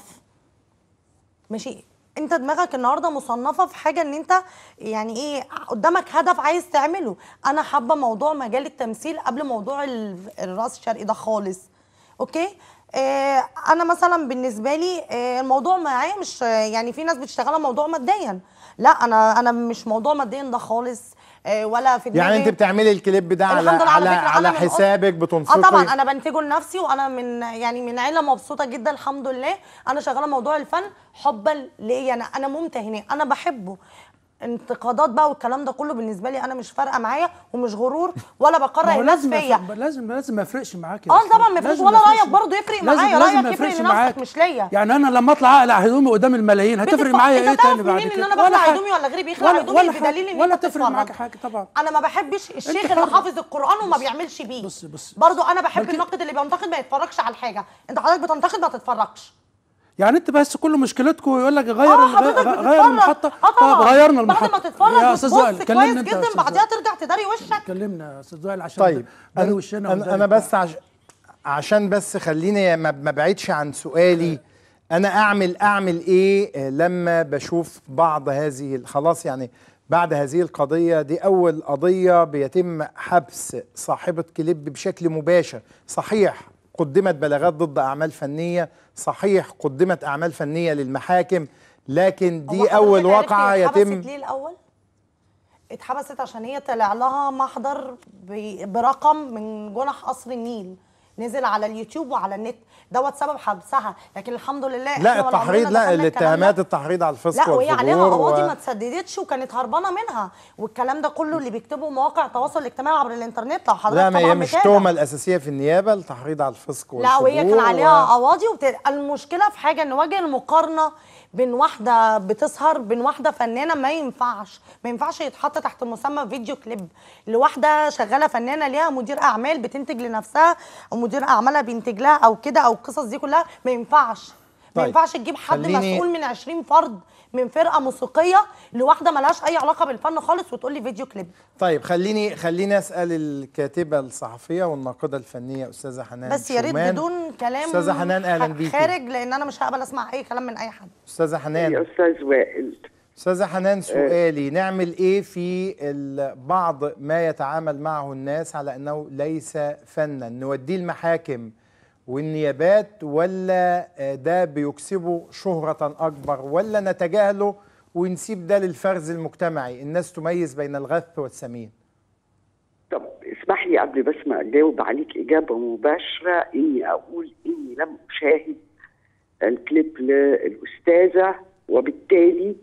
Speaker 8: ماشي انت دماغك النهارده مصنفه في حاجه ان انت يعني ايه قدامك هدف عايز تعمله انا حابه موضوع مجال التمثيل قبل موضوع ال- الراس الشرقي ده خالص اوكي آه انا مثلا بالنسبه لي آه الموضوع معايا مش آه، يعني في ناس بتشتغلها موضوع ماديا لا انا انا مش موضوع ماديا ده خالص آه ولا في دماغي
Speaker 7: يعني انت بتعملي الكليب ده على
Speaker 8: الحمد لله
Speaker 7: على
Speaker 8: على, فكرة
Speaker 7: على
Speaker 8: أنا من أس-
Speaker 7: حسابك
Speaker 8: اه
Speaker 7: بتنفقي
Speaker 8: طبعا انا بنتجه لنفسي وانا من يعني من عيله مبسوطه جدا الحمد لله انا شغاله موضوع الفن حبا ليا انا انا ممتهنه انا بحبه انتقادات بقى والكلام ده كله بالنسبه لي انا مش فارقه معايا ومش غرور ولا
Speaker 6: ما
Speaker 8: بكره
Speaker 6: هو
Speaker 8: الناس
Speaker 6: لازم
Speaker 8: فيا
Speaker 6: يفرق- لازم لازم ما يفرقش معاك يا
Speaker 8: اه
Speaker 6: أستاذ.
Speaker 8: طبعا ما يفرقش
Speaker 6: لازم
Speaker 8: ولا
Speaker 6: يفرقش.
Speaker 8: رايك برضه يفرق
Speaker 6: لازم-
Speaker 8: معايا
Speaker 6: لازم ما
Speaker 8: رايك يفرق
Speaker 6: يفرقش
Speaker 8: لنفسك
Speaker 6: معاك.
Speaker 8: مش ليا
Speaker 6: يعني انا لما اطلع اقلع هدومي قدام الملايين هتفرق
Speaker 8: بتتف-
Speaker 6: معايا
Speaker 8: انت
Speaker 6: ايه
Speaker 8: تعرف
Speaker 6: تاني بعد
Speaker 8: منين
Speaker 6: كده
Speaker 8: ان انا بخلع
Speaker 6: حاجة.
Speaker 8: هدومي ولا غيري بيخلع
Speaker 6: ولا-
Speaker 8: هدومي
Speaker 6: ولا حاجة.
Speaker 8: بدليل ان
Speaker 6: ولا
Speaker 8: انت
Speaker 6: تفرق معاك
Speaker 8: بتتفرج.
Speaker 6: حاجه طبعا
Speaker 8: انا ما بحبش الشيخ اللي
Speaker 6: حر.
Speaker 8: حافظ القران وما بيعملش بيه
Speaker 6: بص- بص.
Speaker 8: برضو انا بحب
Speaker 6: بلكي-
Speaker 8: الناقد اللي بينتقد ما يتفرجش على الحاجه انت حضرتك بتنتقد ما تتفرجش
Speaker 6: يعني انت بس كل مشكلتكم يقول لك غير
Speaker 8: اه
Speaker 6: الغ-
Speaker 8: حضرتك
Speaker 6: غير
Speaker 8: بتتفرج
Speaker 6: المحطه
Speaker 8: اه طبعا
Speaker 6: طب غيرنا المحطه
Speaker 8: بعد ما تتفرج
Speaker 6: يا استاذ وائل
Speaker 8: بتبص
Speaker 6: كلمني
Speaker 8: كويس
Speaker 6: انت يا
Speaker 8: جدا
Speaker 6: أستاذ
Speaker 8: بعدها
Speaker 6: وائل.
Speaker 8: ترجع تداري وشك
Speaker 6: كلمنا يا استاذ وائل عشان
Speaker 7: طيب
Speaker 6: داري
Speaker 7: انا
Speaker 6: وشنا
Speaker 7: انا,
Speaker 6: وداري
Speaker 7: أنا
Speaker 6: بتاع.
Speaker 7: بس عش... عشان بس خليني ما ما بعيدش عن سؤالي انا اعمل اعمل ايه آه، لما بشوف بعض هذه ال- خلاص يعني بعد هذه القضية دي أول قضية بيتم حبس صاحبة كليب بشكل مباشر صحيح قدمت بلاغات ضد أعمال فنية صحيح قدمت أعمال فنية للمحاكم لكن
Speaker 8: هو
Speaker 7: دي
Speaker 8: حضرتك
Speaker 7: أول
Speaker 8: عرفتي
Speaker 7: واقعة
Speaker 8: اتحبست
Speaker 7: يتم
Speaker 8: ليه الاول اتحبست عشان هي طلع لها محضر ب- برقم من جنح قصر النيل نزل على اليوتيوب وعلى النت دوت سبب حبسها لكن الحمد لله إحنا
Speaker 7: لا
Speaker 8: ولا
Speaker 7: التحريض
Speaker 8: عمرنا
Speaker 7: لا
Speaker 8: دخلنا الكلام ده.
Speaker 7: الاتهامات التحريض على الفسق
Speaker 8: لا وهي عليها
Speaker 7: والفجور
Speaker 8: قواضي
Speaker 7: و-
Speaker 8: ما تسددتش وكانت هربانه منها والكلام ده كله اللي بيكتبوا مواقع التواصل الاجتماعي عبر الانترنت لو حضرتك
Speaker 7: لا ما
Speaker 8: طبعا
Speaker 7: هي مش
Speaker 8: متابع.
Speaker 7: التهمة الأساسية في النيابة التحريض على الفسق
Speaker 8: لا وهي كان
Speaker 7: والفجور
Speaker 8: عليها
Speaker 7: و-
Speaker 8: قواضي وبت... المشكله في حاجه ان وجه المقارنه بين واحده بتسهر بين واحده فنانه ما ينفعش ما ينفعش يتحط تحت مسمى فيديو كليب لواحده شغاله فنانه ليها مدير اعمال بتنتج لنفسها او مدير اعمالها بينتج لها او كده او القصص دي كلها ما ينفعش ما
Speaker 7: طيب،
Speaker 8: ينفعش تجيب حد
Speaker 7: خليني-
Speaker 8: مسؤول من 20 فرد من فرقه موسيقيه لواحده ملهاش اي علاقه بالفن خالص وتقول لي فيديو كليب
Speaker 7: طيب خليني خليني اسال الكاتبه الصحفيه والناقده الفنيه استاذه حنان
Speaker 8: بس يا ريت
Speaker 7: شومان.
Speaker 8: بدون كلام
Speaker 7: استاذه حنان اهلا بيكي
Speaker 8: خارج لان انا مش هقبل اسمع اي كلام من اي حد
Speaker 7: استاذه حنان
Speaker 10: يا استاذ وائل
Speaker 7: استاذه حنان سؤالي نعمل ايه في ال- بعض ما يتعامل معه الناس على انه ليس فنا نوديه المحاكم والنيابات ولا آه، ده بيكسبه شهرة أكبر ولا نتجاهله ونسيب ده للفرز المجتمعي الناس تميز بين الغث والسمين
Speaker 10: طب اسمح لي قبل بس ما اجاوب عليك اجابه مباشره اني اقول اني لم اشاهد الكليب للاستاذه وبالتالي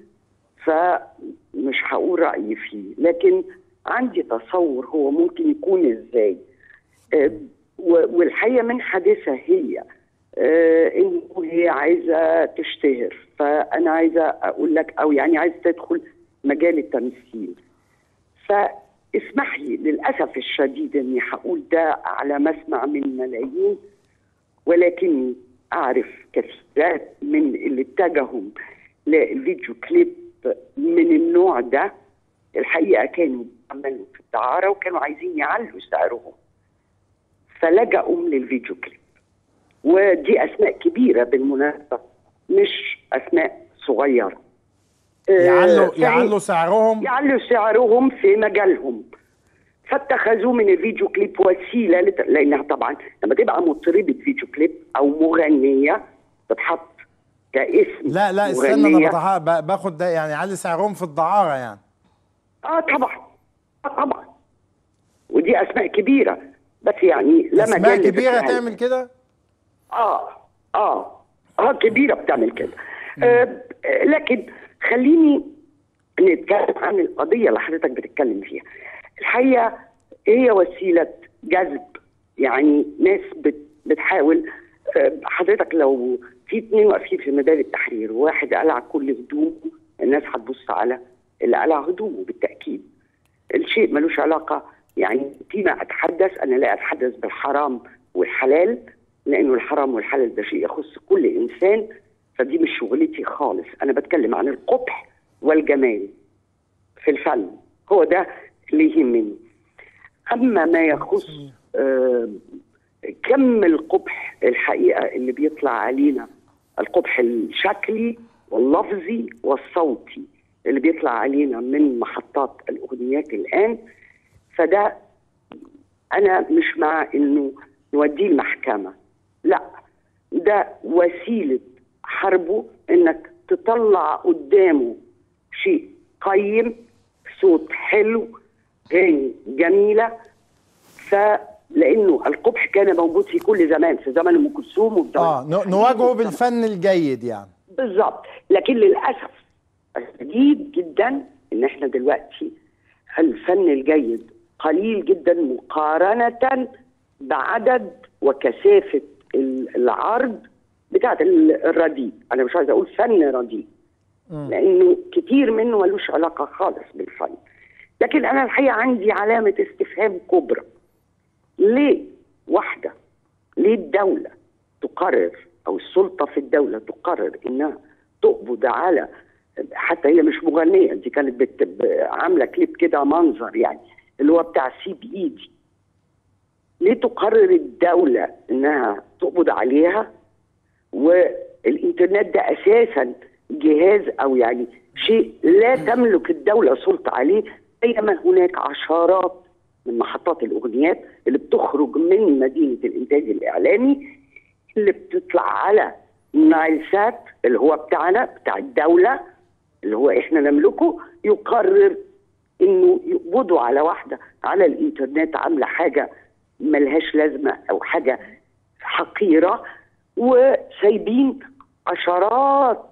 Speaker 10: فمش هقول رايي فيه لكن عندي تصور هو ممكن يكون ازاي آه، و- والحقيقه من حادثه هي آه، انه هي عايزه تشتهر فانا عايزه اقول لك او يعني عايزه تدخل مجال التمثيل فاسمح لي للاسف الشديد اني هقول ده على مسمع من ملايين ولكني اعرف كثيرات من اللي اتجهوا للفيديو كليب من النوع ده الحقيقه كانوا عملوا في الدعاره وكانوا عايزين يعلوا سعرهم فلجأوا للفيديو كليب ودي اسماء كبيره بالمناسبه مش اسماء صغيره آه،
Speaker 7: يعلوا
Speaker 10: فهي-
Speaker 7: يعلوا سعرهم
Speaker 10: يعلوا سعرهم في مجالهم فاتخذوه من الفيديو كليب وسيله لت... لانها طبعا لما تبقى مطربه فيديو كليب او مغنيه تتحط كاسم
Speaker 7: لا لا استنى انا
Speaker 10: مغنية.
Speaker 7: بضع- ب- باخد ده يعني علي سعرهم في الدعاره يعني
Speaker 10: اه طبعا آه طبعا ودي اسماء كبيره بس يعني لا
Speaker 7: اسماء
Speaker 10: مجال
Speaker 7: كبيره
Speaker 10: لذكرها.
Speaker 7: تعمل كده
Speaker 10: اه اه اه كبيره بتعمل كده آه آه، لكن خليني نتكلم عن القضيه اللي حضرتك بتتكلم فيها الحقيقه هي وسيله جذب يعني ناس بت بتحاول آه، حضرتك لو في اتنين واقفين في ميدان التحرير وواحد قلع كل هدومه الناس هتبص على اللي قلع هدومه بالتاكيد الشيء ملوش علاقة يعني فيما أتحدث أنا لا أتحدث بالحرام والحلال لأنه الحرام والحلال ده شيء يخص كل إنسان فدي مش شغلتي خالص أنا بتكلم عن القبح والجمال في الفن هو ده اللي يهمني أما ما يخص آه كم القبح الحقيقة اللي بيطلع علينا القبح الشكلي واللفظي والصوتي اللي بيطلع علينا من محطات الأغنيات الآن فده أنا مش مع إنه نوديه المحكمة لا ده وسيلة حربه إنك تطلع قدامه شيء قيم صوت حلو غني جميلة فلأنه القبح كان موجود في كل زمان في زمن أم كلثوم وفي زمن
Speaker 7: اه ن- نواجهه بالفن الجيد يعني
Speaker 10: بالظبط لكن للاسف الشديد جدا ان احنا دلوقتي الفن الجيد قليل جدا مقارنه بعدد وكثافه ال- العرض بتاعت ال- الرديء انا مش عايزه اقول فن رديء لانه كتير منه ملوش علاقه خالص بالفن لكن انا الحقيقه عندي علامه استفهام كبرى ليه واحده ليه الدوله تقرر او السلطه في الدوله تقرر انها تقبض على حتى هي مش مغنيه دي كانت بت... ب- عامله كليب كده منظر يعني اللي هو بتاع سيب ايدي ليه تقرر الدوله انها تقبض عليها والانترنت ده اساسا جهاز او يعني شيء لا تملك الدوله سلطه عليه بينما هناك عشرات من محطات الاغنيات اللي بتخرج من مدينه الانتاج الاعلامي اللي بتطلع على نايل سات اللي هو بتاعنا بتاع الدوله اللي هو احنا نملكه يقرر انه يقبضوا على واحده على الانترنت عامله حاجه ملهاش لازمه او حاجه حقيره وسايبين عشرات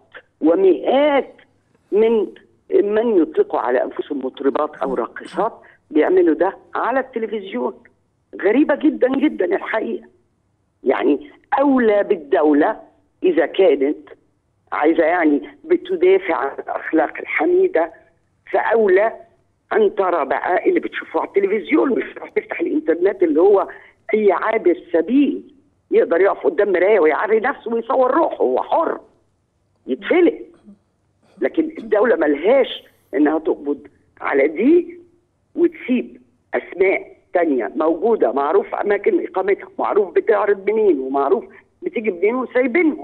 Speaker 10: ومئات من من يطلقوا على انفسهم مطربات او راقصات بيعملوا ده على التلفزيون غريبه جدا جدا الحقيقه يعني اولى بالدوله اذا كانت عايزه يعني بتدافع عن الاخلاق الحميده فاولى ان ترى بقى اللي بتشوفوه على التلفزيون مش تروح تفتح الانترنت اللي هو اي عابر سبيل يقدر يقف قدام مرايه ويعري نفسه ويصور روحه هو حر يتفلق لكن الدوله ملهاش انها تقبض على دي وتسيب اسماء تانية موجوده معروف اماكن اقامتها معروف بتعرض منين ومعروف بتيجي منين وسايبينهم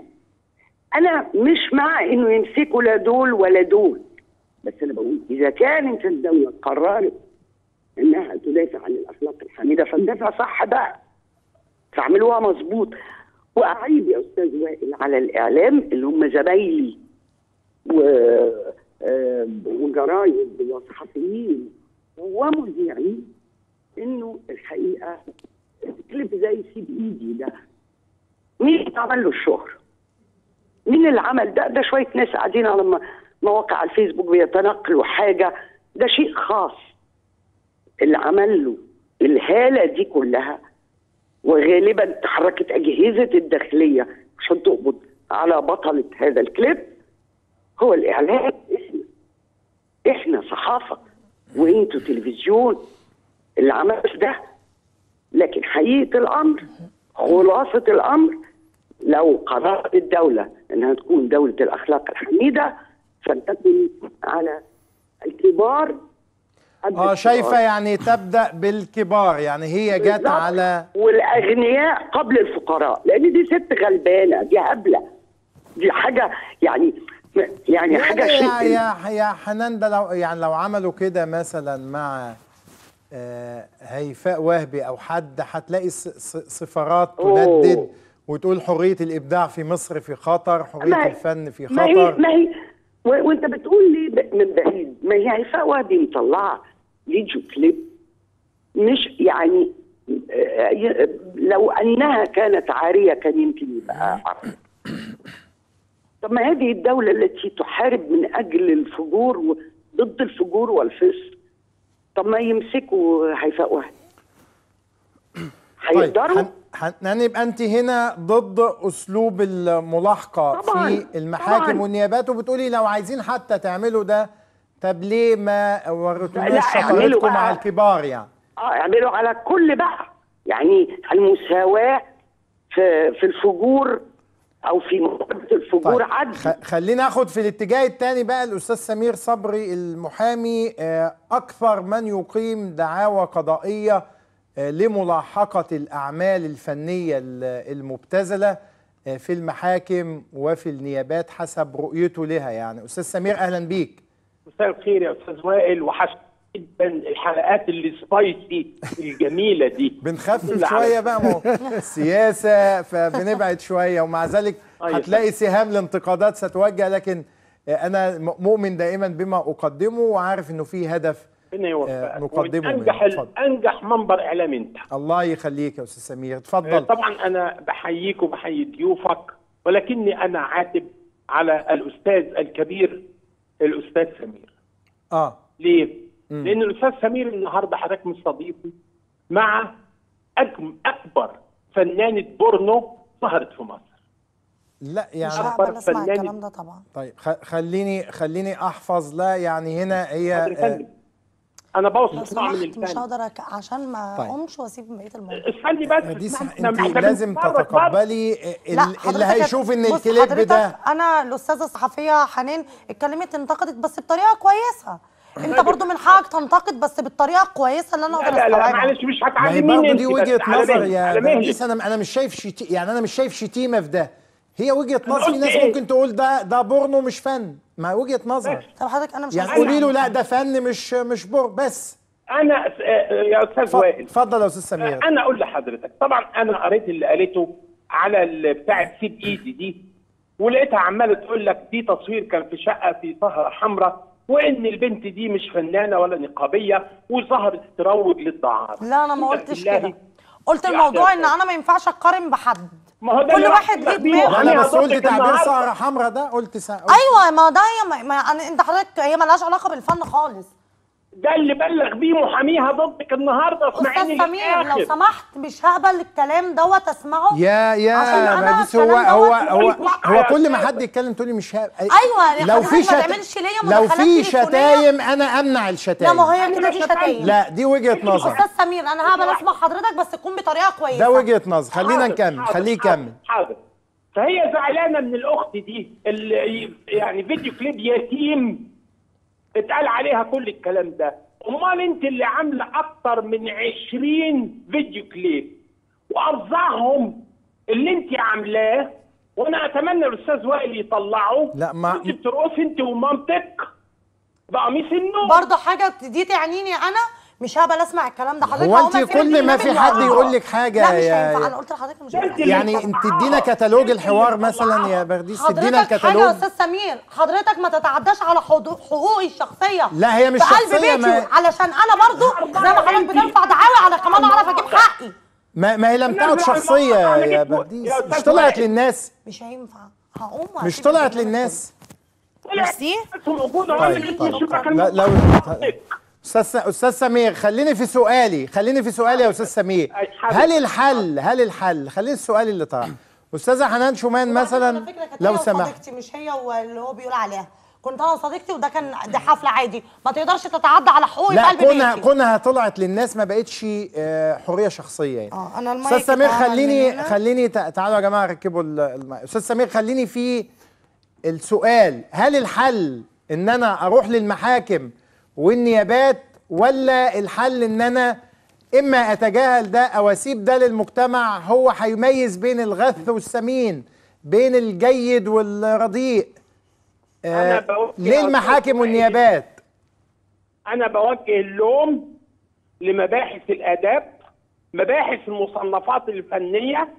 Speaker 10: انا مش مع انه يمسكوا لا دول ولا دول بس انا بقول اذا كانت الدوله قررت انها تدافع عن الاخلاق الحميده فندافع صح بقى فاعملوها مظبوط واعيب يا استاذ وائل على الاعلام اللي هم زمايلي و آه، وجرايد وصحفيين ومذيعين انه الحقيقه كليب زي سيب ايدي ده مين اللي عمل له الشهره؟ مين اللي عمل ده؟ ده شويه ناس قاعدين على م- مواقع الفيسبوك بيتنقلوا حاجه ده شيء خاص اللي عمل له الهاله دي كلها وغالبا تحركت اجهزه الداخليه عشان تقبض على بطله هذا الكليب هو الاعلام احنا احنا صحافه وانتوا تلفزيون اللي عملت ده لكن حقيقه الامر خلاصه الامر لو قررت الدوله انها تكون دوله الاخلاق الحميده فلتكن على الكبار قد
Speaker 7: اه شايفه
Speaker 10: الصغار.
Speaker 7: يعني تبدا بالكبار يعني هي جت
Speaker 10: بالظبط.
Speaker 7: على
Speaker 10: والاغنياء قبل الفقراء لان دي ست غلبانه دي هبله دي حاجه يعني يعني حاجه
Speaker 7: يعني يا
Speaker 10: شيء
Speaker 7: يا يا حنان ده لو يعني لو عملوا كده مثلا مع آه، هيفاء وهبي او حد هتلاقي ص- ص- صفارات
Speaker 10: أوه.
Speaker 7: تندد وتقول حريه الابداع في مصر في خطر حريه
Speaker 10: ما هي-
Speaker 7: الفن في
Speaker 10: ما هي
Speaker 7: خطر
Speaker 10: ما هي و- وانت بتقول لي ب- من بعيد ما هي هيفاء وهبي مطلعه فيديو كليب مش يعني آه، ي- لو انها كانت عاريه كان يمكن يبقى عرض طب ما هذه الدوله التي تحارب من اجل الفجور و- ضد الفجور والفسق طب ما يمسكوا هيفاء وهبي
Speaker 7: طيب
Speaker 10: هيقدروا
Speaker 7: هن- هن- هنبقى انت هنا ضد اسلوب الملاحقه
Speaker 10: طبعاً،
Speaker 7: في المحاكم
Speaker 10: طبعاً.
Speaker 7: والنيابات وبتقولي لو عايزين حتى تعملوا ده طب ليه ما
Speaker 10: لا،
Speaker 7: وريتوناش
Speaker 10: اعملوا
Speaker 7: شطارتكم
Speaker 10: بقى.
Speaker 7: مع الكبار يعني
Speaker 10: اه اعملوا على الكل بقى يعني المساواة في في الفجور او في مقابلة الفجور
Speaker 7: طيب
Speaker 10: عدل
Speaker 7: خ- خلينا اخد في الاتجاه الثاني بقى الاستاذ سمير صبري المحامي آه، اكثر من يقيم دعاوى قضائيه آه، لملاحقه الاعمال الفنيه ال- المبتذله آه، في المحاكم وفي النيابات حسب رؤيته لها يعني استاذ سمير اهلا بيك
Speaker 11: مساء الخير يا استاذ وائل وحشت جدا الحلقات اللي سبايسي الجميله دي
Speaker 7: بنخفف
Speaker 11: اللي على-
Speaker 7: شويه بقى ما هو السياسه فبنبعد شويه ومع ذلك
Speaker 11: أيوة.
Speaker 7: هتلاقي سهام الانتقادات ستوجه لكن آه، انا م- مؤمن دائما بما اقدمه وعارف انه في هدف
Speaker 11: ربنا
Speaker 7: آه،
Speaker 11: يوفقك
Speaker 7: نقدمه
Speaker 11: انجح
Speaker 7: منه. اتفضل.
Speaker 11: انجح منبر اعلام انت
Speaker 7: الله يخليك يا استاذ سمير
Speaker 11: آه،
Speaker 7: اتفضل
Speaker 11: طبعا انا بحييك وبحيي ضيوفك ولكني انا عاتب على الاستاذ الكبير الاستاذ سمير
Speaker 7: اه
Speaker 11: ليه؟
Speaker 7: مم.
Speaker 11: لان الاستاذ سمير النهارده حضرتك مستضيفه مع أجم اكبر فنانه بورنو ظهرت في مصر
Speaker 7: لا
Speaker 8: مش
Speaker 7: يعني
Speaker 8: هقبل اسمع
Speaker 11: فنان-
Speaker 8: الكلام ده طبعا
Speaker 7: طيب خ- خليني خليني احفظ لا يعني هنا هي
Speaker 11: حاضر يا
Speaker 7: آه،
Speaker 11: فندم. انا
Speaker 8: لو
Speaker 11: بوصف نوع من
Speaker 8: سمحت مش
Speaker 11: الفن
Speaker 8: هقدر أك... عشان ما
Speaker 7: طيب.
Speaker 8: اقومش واسيب بقيه الموضوع
Speaker 11: اسمعني بس
Speaker 7: دي
Speaker 11: اسمعني.
Speaker 7: صح
Speaker 11: إحنا-
Speaker 7: انت
Speaker 11: إحنا
Speaker 7: لازم
Speaker 11: بنتفرج برضه.
Speaker 7: تتقبلي ال-
Speaker 8: لا
Speaker 7: اللي
Speaker 8: حضرتك
Speaker 7: هيشوف ان
Speaker 8: بص
Speaker 7: الكليب
Speaker 8: حضرتك
Speaker 7: ده
Speaker 8: انا الاستاذه الصحفيه حنان اتكلمت انتقدت بس بطريقه كويسه انت برضو من حقك تنتقد بس بالطريقه الكويسه اللي انا
Speaker 11: لا
Speaker 8: اقدر
Speaker 11: لا لا
Speaker 8: استوعبها
Speaker 11: معلش مش
Speaker 7: ما هي
Speaker 11: هتعلميني
Speaker 7: برضه
Speaker 11: انت
Speaker 7: دي
Speaker 11: بس
Speaker 7: وجهه
Speaker 11: على
Speaker 7: نظر
Speaker 11: مهلك،
Speaker 7: يا
Speaker 11: على مهلك.
Speaker 7: برديس انا انا مش شايف شتي يعني انا مش شايف شتيمه في ده هي وجهه
Speaker 11: أنا
Speaker 7: نظر في
Speaker 11: قلت
Speaker 7: ناس
Speaker 11: إيه؟
Speaker 7: ممكن تقول ده ده بورنو مش فن ما وجهه نظر
Speaker 8: طب حضرتك انا مش
Speaker 7: يعني
Speaker 8: هسمع.
Speaker 7: قولي له لا ده فن مش مش بور بس
Speaker 11: انا آه، يا استاذ
Speaker 7: ف-
Speaker 11: وائل
Speaker 7: اتفضل يا استاذ سمير
Speaker 11: انا اقول لحضرتك طبعا انا قريت اللي قالته على ال- بتاعه سيب ايدي دي ولقيتها عماله تقول لك دي تصوير كان في شقه في سهره حمراء وان البنت دي مش فنانه ولا نقابيه وظهرت تروج للدعاره
Speaker 8: لا انا ما
Speaker 11: قلت
Speaker 8: قلتش
Speaker 11: بالله
Speaker 8: كده قلت
Speaker 11: يا
Speaker 8: الموضوع
Speaker 11: أحمد.
Speaker 8: ان انا ما ينفعش اقارن بحد
Speaker 11: ما هو ده
Speaker 8: كل
Speaker 11: اللي
Speaker 8: واحد
Speaker 11: رحت
Speaker 8: ليه
Speaker 11: بيه.
Speaker 8: دماغ
Speaker 7: لا
Speaker 11: أنا
Speaker 7: لا بس قلت
Speaker 11: هضبطك
Speaker 7: تعبير
Speaker 11: النهاردة.
Speaker 7: سهره حمراء ده قلت سا... قلت
Speaker 8: ايوه ما ده هي ما, ما أنا انت حضرتك هي مالهاش علاقه بالفن خالص
Speaker 11: ده اللي بلغ بيه محاميها ضدك النهارده اسمعيني
Speaker 8: استاذ سمير لو
Speaker 11: للآخر.
Speaker 8: سمحت مش هقبل الكلام دوت اسمعه
Speaker 7: يا
Speaker 8: عشان
Speaker 7: يا
Speaker 8: أنا
Speaker 7: برديس هو
Speaker 8: الكلام
Speaker 7: هو
Speaker 8: دوت
Speaker 7: هو
Speaker 11: بقول لك
Speaker 7: هو
Speaker 11: يا
Speaker 7: كل ما
Speaker 11: أستاذ.
Speaker 7: حد يتكلم تقولي مش ها...
Speaker 8: أيوة،
Speaker 7: لو
Speaker 8: حضرتك
Speaker 7: في
Speaker 8: ما
Speaker 7: شت...
Speaker 8: تعملش ليا
Speaker 7: لو
Speaker 8: مداخلات
Speaker 7: في
Speaker 8: تليفونية.
Speaker 7: شتايم انا امنع
Speaker 8: لا
Speaker 7: الشتايم
Speaker 8: ما هي كده دي شتايم
Speaker 7: لا دي وجهه نظر
Speaker 8: استاذ سمير انا هقبل اسمع حضرتك بس تكون بطريقه كويسه
Speaker 7: ده وجهه نظر خلينا
Speaker 11: حاضر،
Speaker 7: نكمل
Speaker 11: حاضر،
Speaker 7: خليه
Speaker 11: حاضر،
Speaker 7: يكمل
Speaker 11: حاضر فهي زعلانه من الاخت دي اللي يعني فيديو كليب يتيم اتقال عليها كل الكلام ده امال انت اللي عامله اكتر من 20 فيديو كليب وافظعهم اللي انت عاملاه وانا اتمنى الاستاذ وائل يطلعه
Speaker 7: لا، ما-
Speaker 11: انت بترقصي انت ومامتك بقميص النوم
Speaker 8: برضه حاجه دي تعنيني انا مش هقبل اسمع الكلام ده حضرتك
Speaker 7: هو
Speaker 8: هقوم
Speaker 7: انت
Speaker 8: أسيب
Speaker 7: كل ما
Speaker 8: البرنامج
Speaker 7: في حد
Speaker 8: وأقوم.
Speaker 7: يقول لك حاجه
Speaker 8: لا مش
Speaker 7: يا-
Speaker 8: هينفع انا قلت لحضرتك مش
Speaker 11: انت
Speaker 8: هينفع
Speaker 11: اللي
Speaker 7: يعني انت ادينا كتالوج الحوار مثلا يا برديس ادينا
Speaker 8: حضرتك حاجه يا
Speaker 7: الكتالوج
Speaker 8: استاذ سمير حضرتك ما تتعداش على حدود حقوقي الشخصيه
Speaker 7: لا، هي مش
Speaker 8: في قلب
Speaker 7: شخصية،
Speaker 8: بيتي
Speaker 7: ما-
Speaker 8: علشان انا برضو زي ما حضرتك بترفع دعاوي على كمان اعرف اجيب حقي
Speaker 7: ما, ما هي لم تعد
Speaker 11: نرجع
Speaker 7: شخصيه
Speaker 11: للموضوع
Speaker 7: يا
Speaker 11: على
Speaker 7: برديس
Speaker 11: يا
Speaker 7: مش
Speaker 11: أستاذ
Speaker 7: طلعت
Speaker 11: وائل.
Speaker 7: للناس
Speaker 8: مش هينفع هقوم
Speaker 7: مش
Speaker 8: وهسيب
Speaker 7: طلعت
Speaker 8: البرنامج
Speaker 7: للناس
Speaker 8: ميرسي
Speaker 11: موجوده
Speaker 7: طيب طيب لا لو استاذ استاذ سمير خليني في سؤالي خليني في سؤالي يا استاذ سمير
Speaker 11: أي حاضر.
Speaker 7: هل الحل هل الحل خليني السؤال اللي طرح استاذه حنان شومان مثلا
Speaker 8: على فكرة كانت
Speaker 7: لو
Speaker 8: هي
Speaker 7: سمحت
Speaker 8: وصديقتي مش هي واللي هو بيقول عليها كنت انا وصديقتي وده كان دي حفله عادي ما تقدرش تتعدى على حقوقي في
Speaker 7: لا
Speaker 8: قلب
Speaker 7: كونها
Speaker 8: بيتي
Speaker 7: كونها طلعت للناس ما بقتش آه، حريه شخصيه يعني
Speaker 8: اه انا المايك
Speaker 7: استاذ سمير
Speaker 8: اتعمل من
Speaker 7: خليني
Speaker 8: هنا.
Speaker 7: خليني تع- تعالوا يا جماعه ركبوا ال- المايك استاذ سمير خليني في السؤال هل الحل ان انا اروح للمحاكم والنيابات ولا الحل ان انا اما اتجاهل ده او اسيب ده للمجتمع هو هيميز بين الغث والسمين بين الجيد والرديء
Speaker 11: أنا
Speaker 7: آه
Speaker 11: بوجه
Speaker 7: ليه المحاكم والنيابات
Speaker 11: انا بوجه اللوم لمباحث الاداب مباحث المصنفات الفنيه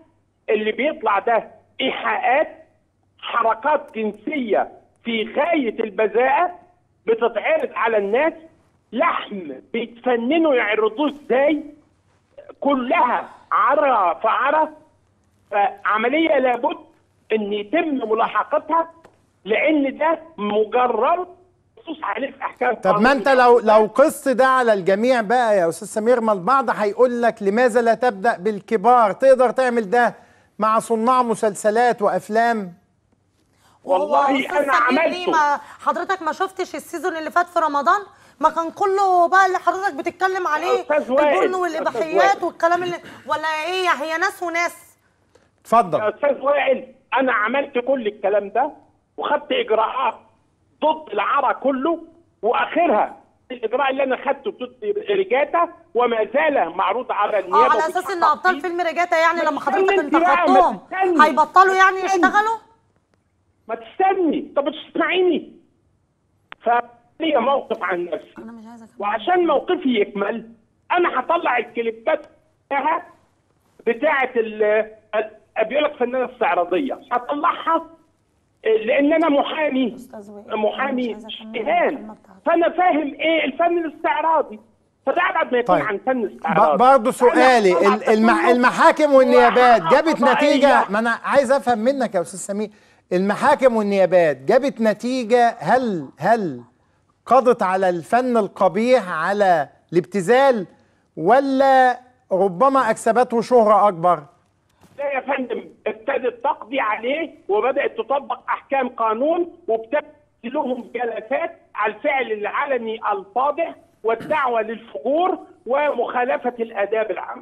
Speaker 11: اللي بيطلع ده ايحاءات حركات جنسيه في غايه البذاءه بتتعرض على الناس لحم بيتفننوا يعرضوه ازاي كلها عرى فعرى فعمليه لابد ان يتم ملاحقتها لان ده مجرد نصوص عليه في احكام
Speaker 7: طب ما انت لو لو قست ده على الجميع بقى يا استاذ سمير ما البعض هيقول لك لماذا لا تبدا بالكبار تقدر تعمل ده مع صناع مسلسلات وافلام
Speaker 11: والله
Speaker 8: أستاذ
Speaker 11: أنا
Speaker 8: سمير
Speaker 11: عملته.
Speaker 8: ليه ما حضرتك ما شفتش السيزون اللي فات في رمضان ما كان كله بقى اللي حضرتك بتتكلم عليه
Speaker 11: أستاذ وائل،
Speaker 8: البرن
Speaker 11: أستاذ
Speaker 8: والاباحيات
Speaker 11: وائل.
Speaker 8: والكلام اللي ولا ايه هي ناس وناس
Speaker 7: اتفضل
Speaker 11: يا استاذ وائل انا عملت كل الكلام ده وخدت اجراءات ضد العرى كله واخرها الاجراء اللي انا خدته ضد ريجاتا وما زال معروض على
Speaker 8: اه
Speaker 11: النيابه
Speaker 8: على اساس ان ابطال فيلم رجاتا يعني لما حضرتك
Speaker 11: تستني
Speaker 8: انت
Speaker 11: انت بقى، ما
Speaker 8: خدتهم
Speaker 11: تستني.
Speaker 8: هيبطلوا يعني
Speaker 11: تستني.
Speaker 8: يشتغلوا
Speaker 11: ما تستني طب تسمعيني فلي موقف عن نفسي
Speaker 8: انا مش عايزه أكمل.
Speaker 11: وعشان موقفي يكمل انا هطلع الكليبات بتاعها بتاعه ال ال- بيقول لك فنانه استعراضيه هطلعها لان انا محامي
Speaker 8: أستاذ وائل، أنا
Speaker 11: محامي
Speaker 8: مش عايزة أكمل
Speaker 11: اجتهاد
Speaker 8: الكلمة بتاعتك.
Speaker 11: فانا فاهم ايه الفن الاستعراضي فده ابعد ما يكون
Speaker 7: طيب.
Speaker 11: عن فن
Speaker 7: ب-
Speaker 11: استعراضي
Speaker 7: برضه سؤالي
Speaker 11: أنا
Speaker 7: ال- المح
Speaker 11: كله
Speaker 7: المحاكم والنيابات جابت
Speaker 11: قضائية.
Speaker 7: نتيجة ما أنا عايز أفهم منك يا أستاذ سمير المحاكم والنيابات جابت نتيجة هل هل قضت على الفن القبيح على الابتذال ولا ربما أكسبته شهرة أكبر؟
Speaker 11: لا يا فندم ابتدت تقضي عليه وبدات تطبق احكام قانون وابتدت لهم جلسات على الفعل العلني الفاضح والدعوه للفجور ومخالفه الاداب العامه.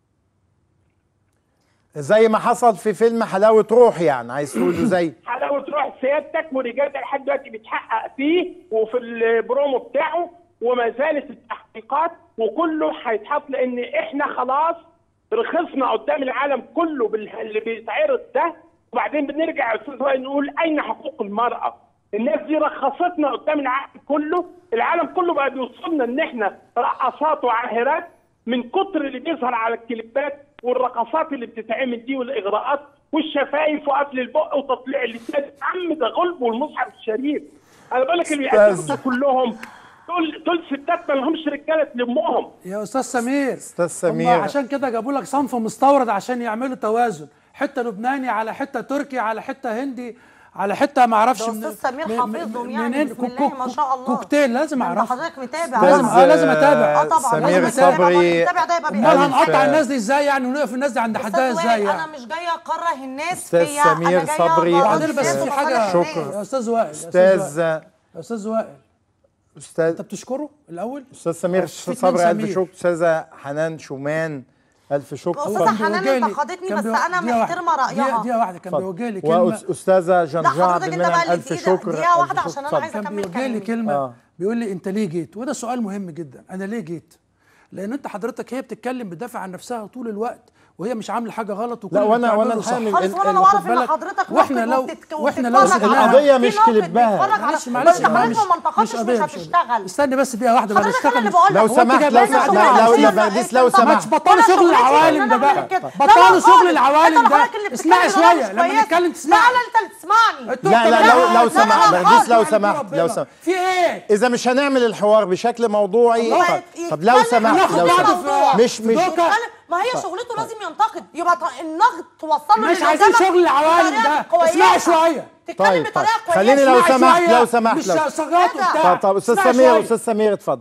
Speaker 7: زي ما حصل في فيلم حلاوة روح يعني عايز تقوله زي
Speaker 11: حلاوه روح سيادتك ورجال لحد دلوقتي بيتحقق فيه وفي البرومو بتاعه وما زالت التحقيقات وكله هيتحط لان احنا خلاص رخصنا قدام العالم كله باللي بيتعرض ده وبعدين بنرجع يا استاذ وائل نقول اين حقوق المراه؟ الناس دي رخصتنا قدام العالم كله، العالم كله بقى بيوصلنا ان احنا رقصات وعاهرات من كتر اللي بيظهر على الكليبات والرقصات اللي بتتعمل دي والاغراءات والشفايف وقفل البق وتطليع اللسان يا عم ده غلب والمصحف الشريف انا بقول لك اللي
Speaker 7: أستاذ.
Speaker 11: بيقدموا كلهم دول دول ستات ما لهمش رجاله تلمهم
Speaker 6: يا استاذ سمير
Speaker 7: أستاذ سمير.
Speaker 6: هم عشان كده جابوا لك صنف مستورد عشان يعملوا توازن حته لبناني على حته تركي على حته هندي على حته ما اعرفش
Speaker 8: ده
Speaker 6: من-
Speaker 8: أستاذ سمير
Speaker 6: من-
Speaker 8: حافظهم
Speaker 6: من-
Speaker 8: يعني،
Speaker 6: منين
Speaker 8: بسم
Speaker 6: كوك-
Speaker 8: الله
Speaker 6: كوك-
Speaker 8: ما شاء الله.
Speaker 6: كوكتيل لازم
Speaker 8: ده انت
Speaker 6: اعرفه
Speaker 8: حضرتك متابع
Speaker 6: لازم
Speaker 7: أستاذ،
Speaker 6: اه لازم اتابع
Speaker 8: اه طبعا
Speaker 7: سمير
Speaker 8: لازم أتابع.
Speaker 7: صبري
Speaker 8: اللي متابع ده يبقى
Speaker 6: امال
Speaker 8: بيفهم.
Speaker 6: هنقطع الناس دي ازاي يعني ونوقف الناس دي عند حدها
Speaker 8: استاذ
Speaker 6: ازاي
Speaker 8: وائل
Speaker 6: يعني
Speaker 8: انا مش جايه اكره الناس
Speaker 7: أستاذ
Speaker 8: فيا
Speaker 7: سمير
Speaker 8: انا جايه
Speaker 7: صبري،
Speaker 8: أبرر
Speaker 6: بعدين
Speaker 8: الناس
Speaker 6: بس في
Speaker 8: وبصالح
Speaker 6: حاجه
Speaker 8: الناس.
Speaker 7: شكرا.
Speaker 6: يا استاذ وائل يا استاذ
Speaker 7: أستاذ
Speaker 6: وائل يا استاذ وائل انت
Speaker 7: أستاذ
Speaker 6: بتشكره الاول
Speaker 7: أستاذ سمير
Speaker 6: في اتنين
Speaker 7: صبري ألف
Speaker 6: سمير.
Speaker 7: شكر أستاذة حنان شومان ألف شكر
Speaker 8: أستاذة
Speaker 7: اتفضل.
Speaker 8: حنان
Speaker 6: بيوجه لي-
Speaker 8: انتقدتني
Speaker 6: كان
Speaker 8: بس
Speaker 6: بيو-
Speaker 8: أنا
Speaker 6: دقيقة
Speaker 8: محترمة
Speaker 6: واحدة.
Speaker 8: رأيها.
Speaker 6: دقيقة- دقيقة واحدة كان
Speaker 7: اتفضل.
Speaker 6: بيوجه لي كلمة
Speaker 7: وأستاذة جنجاع
Speaker 8: حضرتك انت
Speaker 7: بالمنعم
Speaker 8: بقى اللي
Speaker 7: ألف
Speaker 8: في
Speaker 7: شكر
Speaker 8: ايدك دقيقه
Speaker 7: ألف
Speaker 8: واحده
Speaker 7: شكر.
Speaker 8: عشان انا
Speaker 7: اتفضل.
Speaker 8: عايزه
Speaker 6: كان
Speaker 8: اكمل
Speaker 6: بيوجه لي
Speaker 8: كلامي
Speaker 6: كلمه
Speaker 7: آه.
Speaker 6: بيقول لي انت ليه جيت وده سؤال مهم جدا انا ليه جيت لان انت حضرتك هي بتتكلم بتدافع عن نفسها طول الوقت وهي مش عامله حاجه غلط وكل
Speaker 7: لا،
Speaker 6: اللي
Speaker 7: وأنا-
Speaker 6: بتعمله
Speaker 7: وأنا
Speaker 6: صح.
Speaker 7: الحامل
Speaker 8: خالص
Speaker 7: ال-
Speaker 8: وانا
Speaker 7: ال-
Speaker 8: لو
Speaker 6: واخد
Speaker 8: اعرف ان
Speaker 6: بالك؟
Speaker 8: حضرتك
Speaker 6: واحنا
Speaker 8: ناقد
Speaker 6: لو-
Speaker 8: وبتتك-
Speaker 6: واحنا لو
Speaker 8: وبتتفرج
Speaker 6: سبناها-
Speaker 8: على-
Speaker 7: القضية
Speaker 8: في
Speaker 7: مش
Speaker 8: ناقد
Speaker 7: كليبها.
Speaker 8: بيتفرج على
Speaker 6: معلش
Speaker 8: بس
Speaker 6: معلش
Speaker 8: حضرتك
Speaker 6: معلش
Speaker 8: ما انتقدتش
Speaker 6: مش
Speaker 8: مش
Speaker 6: قضيه مش
Speaker 8: هتشتغل
Speaker 6: قضيه استني بس دقيقه واحده
Speaker 8: حضرتك
Speaker 6: بلاش
Speaker 8: انا اللي
Speaker 6: اشتغل
Speaker 8: بقول لك
Speaker 7: لو
Speaker 8: هو
Speaker 7: سمحت
Speaker 8: انت
Speaker 7: لو
Speaker 8: جايبين
Speaker 7: سمحت
Speaker 8: شغل
Speaker 7: لو
Speaker 8: عظيم.
Speaker 7: لو برديس لو
Speaker 8: انت
Speaker 6: ما
Speaker 7: سمحت
Speaker 6: تبطلوا
Speaker 8: أنا
Speaker 6: شغل
Speaker 8: شغلتي
Speaker 6: العوالم
Speaker 8: إن
Speaker 6: ده
Speaker 8: أنا
Speaker 6: بقى
Speaker 8: أعمل كده. لا،
Speaker 6: بطلوا
Speaker 8: لا
Speaker 6: شغل
Speaker 8: خالص.
Speaker 6: العوالم
Speaker 8: أنت
Speaker 6: ده
Speaker 8: حضرتك اللي
Speaker 6: اسمعي
Speaker 8: بتتكلم بطريقة
Speaker 6: شويه
Speaker 8: مش
Speaker 6: لما
Speaker 8: كويسة.
Speaker 6: نتكلم
Speaker 8: لا
Speaker 6: تسمعي
Speaker 8: لا انت تسمعني
Speaker 6: انتوا
Speaker 7: لا لا
Speaker 6: بتتكلموا-
Speaker 7: لو لو
Speaker 8: لا،
Speaker 7: سمحت
Speaker 8: لا،
Speaker 7: برديس
Speaker 8: خالص.
Speaker 7: لو
Speaker 6: عند
Speaker 7: سمحت
Speaker 6: ربنا.
Speaker 7: لو سمحت
Speaker 6: في ايه
Speaker 7: إذا مش هنعمل الحوار بشكل موضوعي
Speaker 8: الله
Speaker 7: طب-
Speaker 8: يت-
Speaker 7: طب لو
Speaker 8: يتكلم
Speaker 7: سمحت
Speaker 6: ناخد
Speaker 7: لو
Speaker 6: بعض
Speaker 7: سمحت
Speaker 6: في-
Speaker 7: مش مش
Speaker 6: دوكا.
Speaker 8: يتكلم- ما هي شغلته لازم ينتقد يبقى ط- النقد توصله
Speaker 6: مش
Speaker 8: للي
Speaker 6: عايزين
Speaker 8: قدامك
Speaker 6: شغل العوالم
Speaker 8: بطريقة
Speaker 6: ده
Speaker 8: كويسة.
Speaker 6: اسمعي شويه
Speaker 8: تتكلم
Speaker 7: طيب،
Speaker 8: بطريقه
Speaker 7: طيب.
Speaker 8: كويسه
Speaker 7: خليني لو
Speaker 6: اسمعي
Speaker 7: سمحت
Speaker 6: شوية.
Speaker 7: لو سمحت
Speaker 6: مش
Speaker 7: لو
Speaker 6: صغات
Speaker 8: كده.
Speaker 6: وبتاع
Speaker 7: طب طب استاذ
Speaker 6: اسمعي
Speaker 7: سمير
Speaker 6: شوية.
Speaker 7: استاذ سمير اتفضل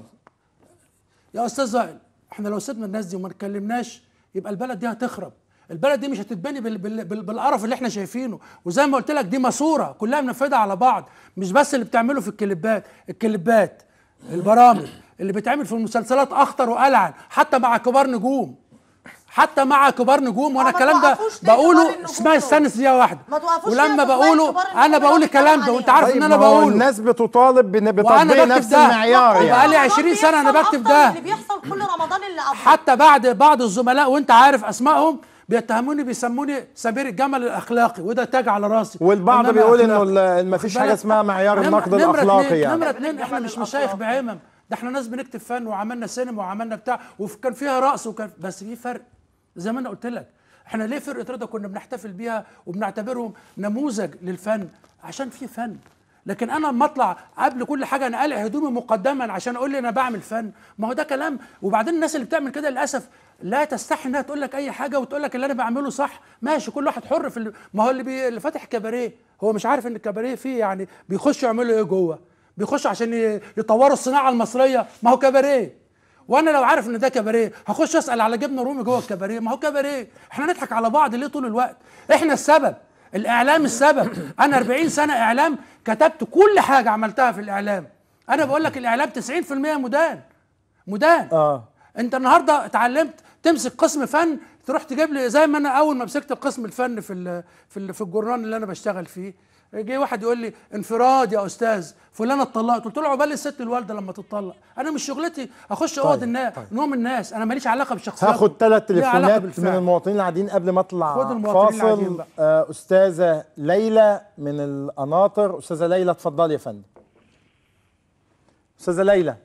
Speaker 6: يا استاذ وائل احنا لو سيبنا الناس دي وما اتكلمناش يبقى البلد دي هتخرب البلد دي مش هتتبني بال بال بال بالقرف اللي احنا شايفينه وزي ما قلت لك دي ماسوره كلها منفذه على بعض مش بس اللي بتعمله في الكليبات الكليبات البرامج اللي بتعمل في المسلسلات اخطر والعن حتى مع كبار نجوم حتى مع كبار نجوم وانا
Speaker 8: آه، ما
Speaker 6: الكلام ده
Speaker 8: توقفوش ليه كبار
Speaker 6: بقوله
Speaker 8: النجوم
Speaker 6: اسمعي
Speaker 8: دول؟
Speaker 6: استنى دقيقه واحده
Speaker 8: ما توقفوش ليه
Speaker 6: ولما
Speaker 8: في شوية
Speaker 6: بقوله
Speaker 8: كبار النجوم
Speaker 6: انا
Speaker 8: اللي
Speaker 6: بقول
Speaker 8: هو
Speaker 6: الكلام
Speaker 8: بيتكلم
Speaker 6: ده وانت
Speaker 8: عليهم.
Speaker 6: عارف
Speaker 7: طيب
Speaker 6: ان انا
Speaker 7: ما هو
Speaker 6: بقوله
Speaker 7: الناس بتطالب بن-
Speaker 6: وأنا
Speaker 7: بتطبيق
Speaker 6: بكتب
Speaker 7: نفس
Speaker 6: ده.
Speaker 7: المعيار
Speaker 6: وبقالي
Speaker 7: يعني
Speaker 6: 20 سنة أنا
Speaker 8: بيحصل
Speaker 6: بكتب
Speaker 8: أكتر
Speaker 6: ده.
Speaker 8: من اللي بيحصل كل رمضان اللي قبله
Speaker 6: حتى بعد بعض الزملاء وانت عارف اسمائهم بيتهموني بيسموني سمير الجمل الاخلاقي وده تاج على راسي
Speaker 7: والبعض
Speaker 6: إنما
Speaker 7: بيقول
Speaker 6: أخلاقي.
Speaker 7: انه ما فيش
Speaker 6: واخد
Speaker 7: حاجه
Speaker 6: بالك؟
Speaker 7: اسمها معيار
Speaker 6: نمرة-
Speaker 7: النقد
Speaker 6: نمرة
Speaker 7: الاخلاقي
Speaker 6: اتنين-
Speaker 7: يعني
Speaker 6: نمرة اتنين احنا مش مشايخ بعمم ده احنا ناس بنكتب فن وعملنا سينما وعملنا بتاع وكان فيها رقص وكان بس في فرق زي ما انا قلت لك احنا ليه فرقه رضا كنا بنحتفل بيها وبنعتبرهم نموذج للفن عشان في فن لكن انا لما اطلع قبل كل حاجه انا قالع هدومي مقدما عشان اقول لي انا بعمل فن ما هو ده كلام وبعدين الناس اللي بتعمل كده للاسف لا تستحي انها تقول لك اي حاجه وتقول لك اللي انا بعمله صح ماشي كل واحد حر في ال- ما هو اللي, بي... اللي فاتح كباريه هو مش عارف ان الكباريه فيه يعني بيخشوا يعملوا ايه جوه بيخشوا عشان ي- يطوروا الصناعه المصريه ما هو كباريه وانا لو عارف ان ده كباريه هخش اسال على جبنه رومي جوه الكباريه ما هو كباريه احنا نضحك على بعض ليه طول الوقت احنا السبب الاعلام السبب انا 40 سنه اعلام كتبت كل حاجه عملتها في الاعلام انا بقول لك الاعلام 90% مدان مدان
Speaker 7: اه
Speaker 6: انت النهارده اتعلمت تمسك قسم فن تروح تجيب لي زي ما انا اول ما مسكت القسم الفن في ال في ال في الجورنال اللي انا بشتغل فيه جه واحد يقول لي انفراد يا استاذ فلانه اتطلقت قلت له عقبال الست الوالده لما تتطلق انا مش شغلتي اخش اوض
Speaker 7: طيب،
Speaker 6: الناس نوم الناس انا ماليش علاقه بالشخصيات
Speaker 7: هاخد ثلاث
Speaker 6: ليها علاقة
Speaker 7: تليفونات من
Speaker 6: بالفعل.
Speaker 7: المواطنين اللي قاعدين قبل ما اطلع
Speaker 6: خد المواطنين اللي قاعدين
Speaker 7: فاصل
Speaker 6: بقى.
Speaker 7: آه استاذه ليلى من القناطر استاذه ليلى اتفضلي يا فندم استاذه ليلى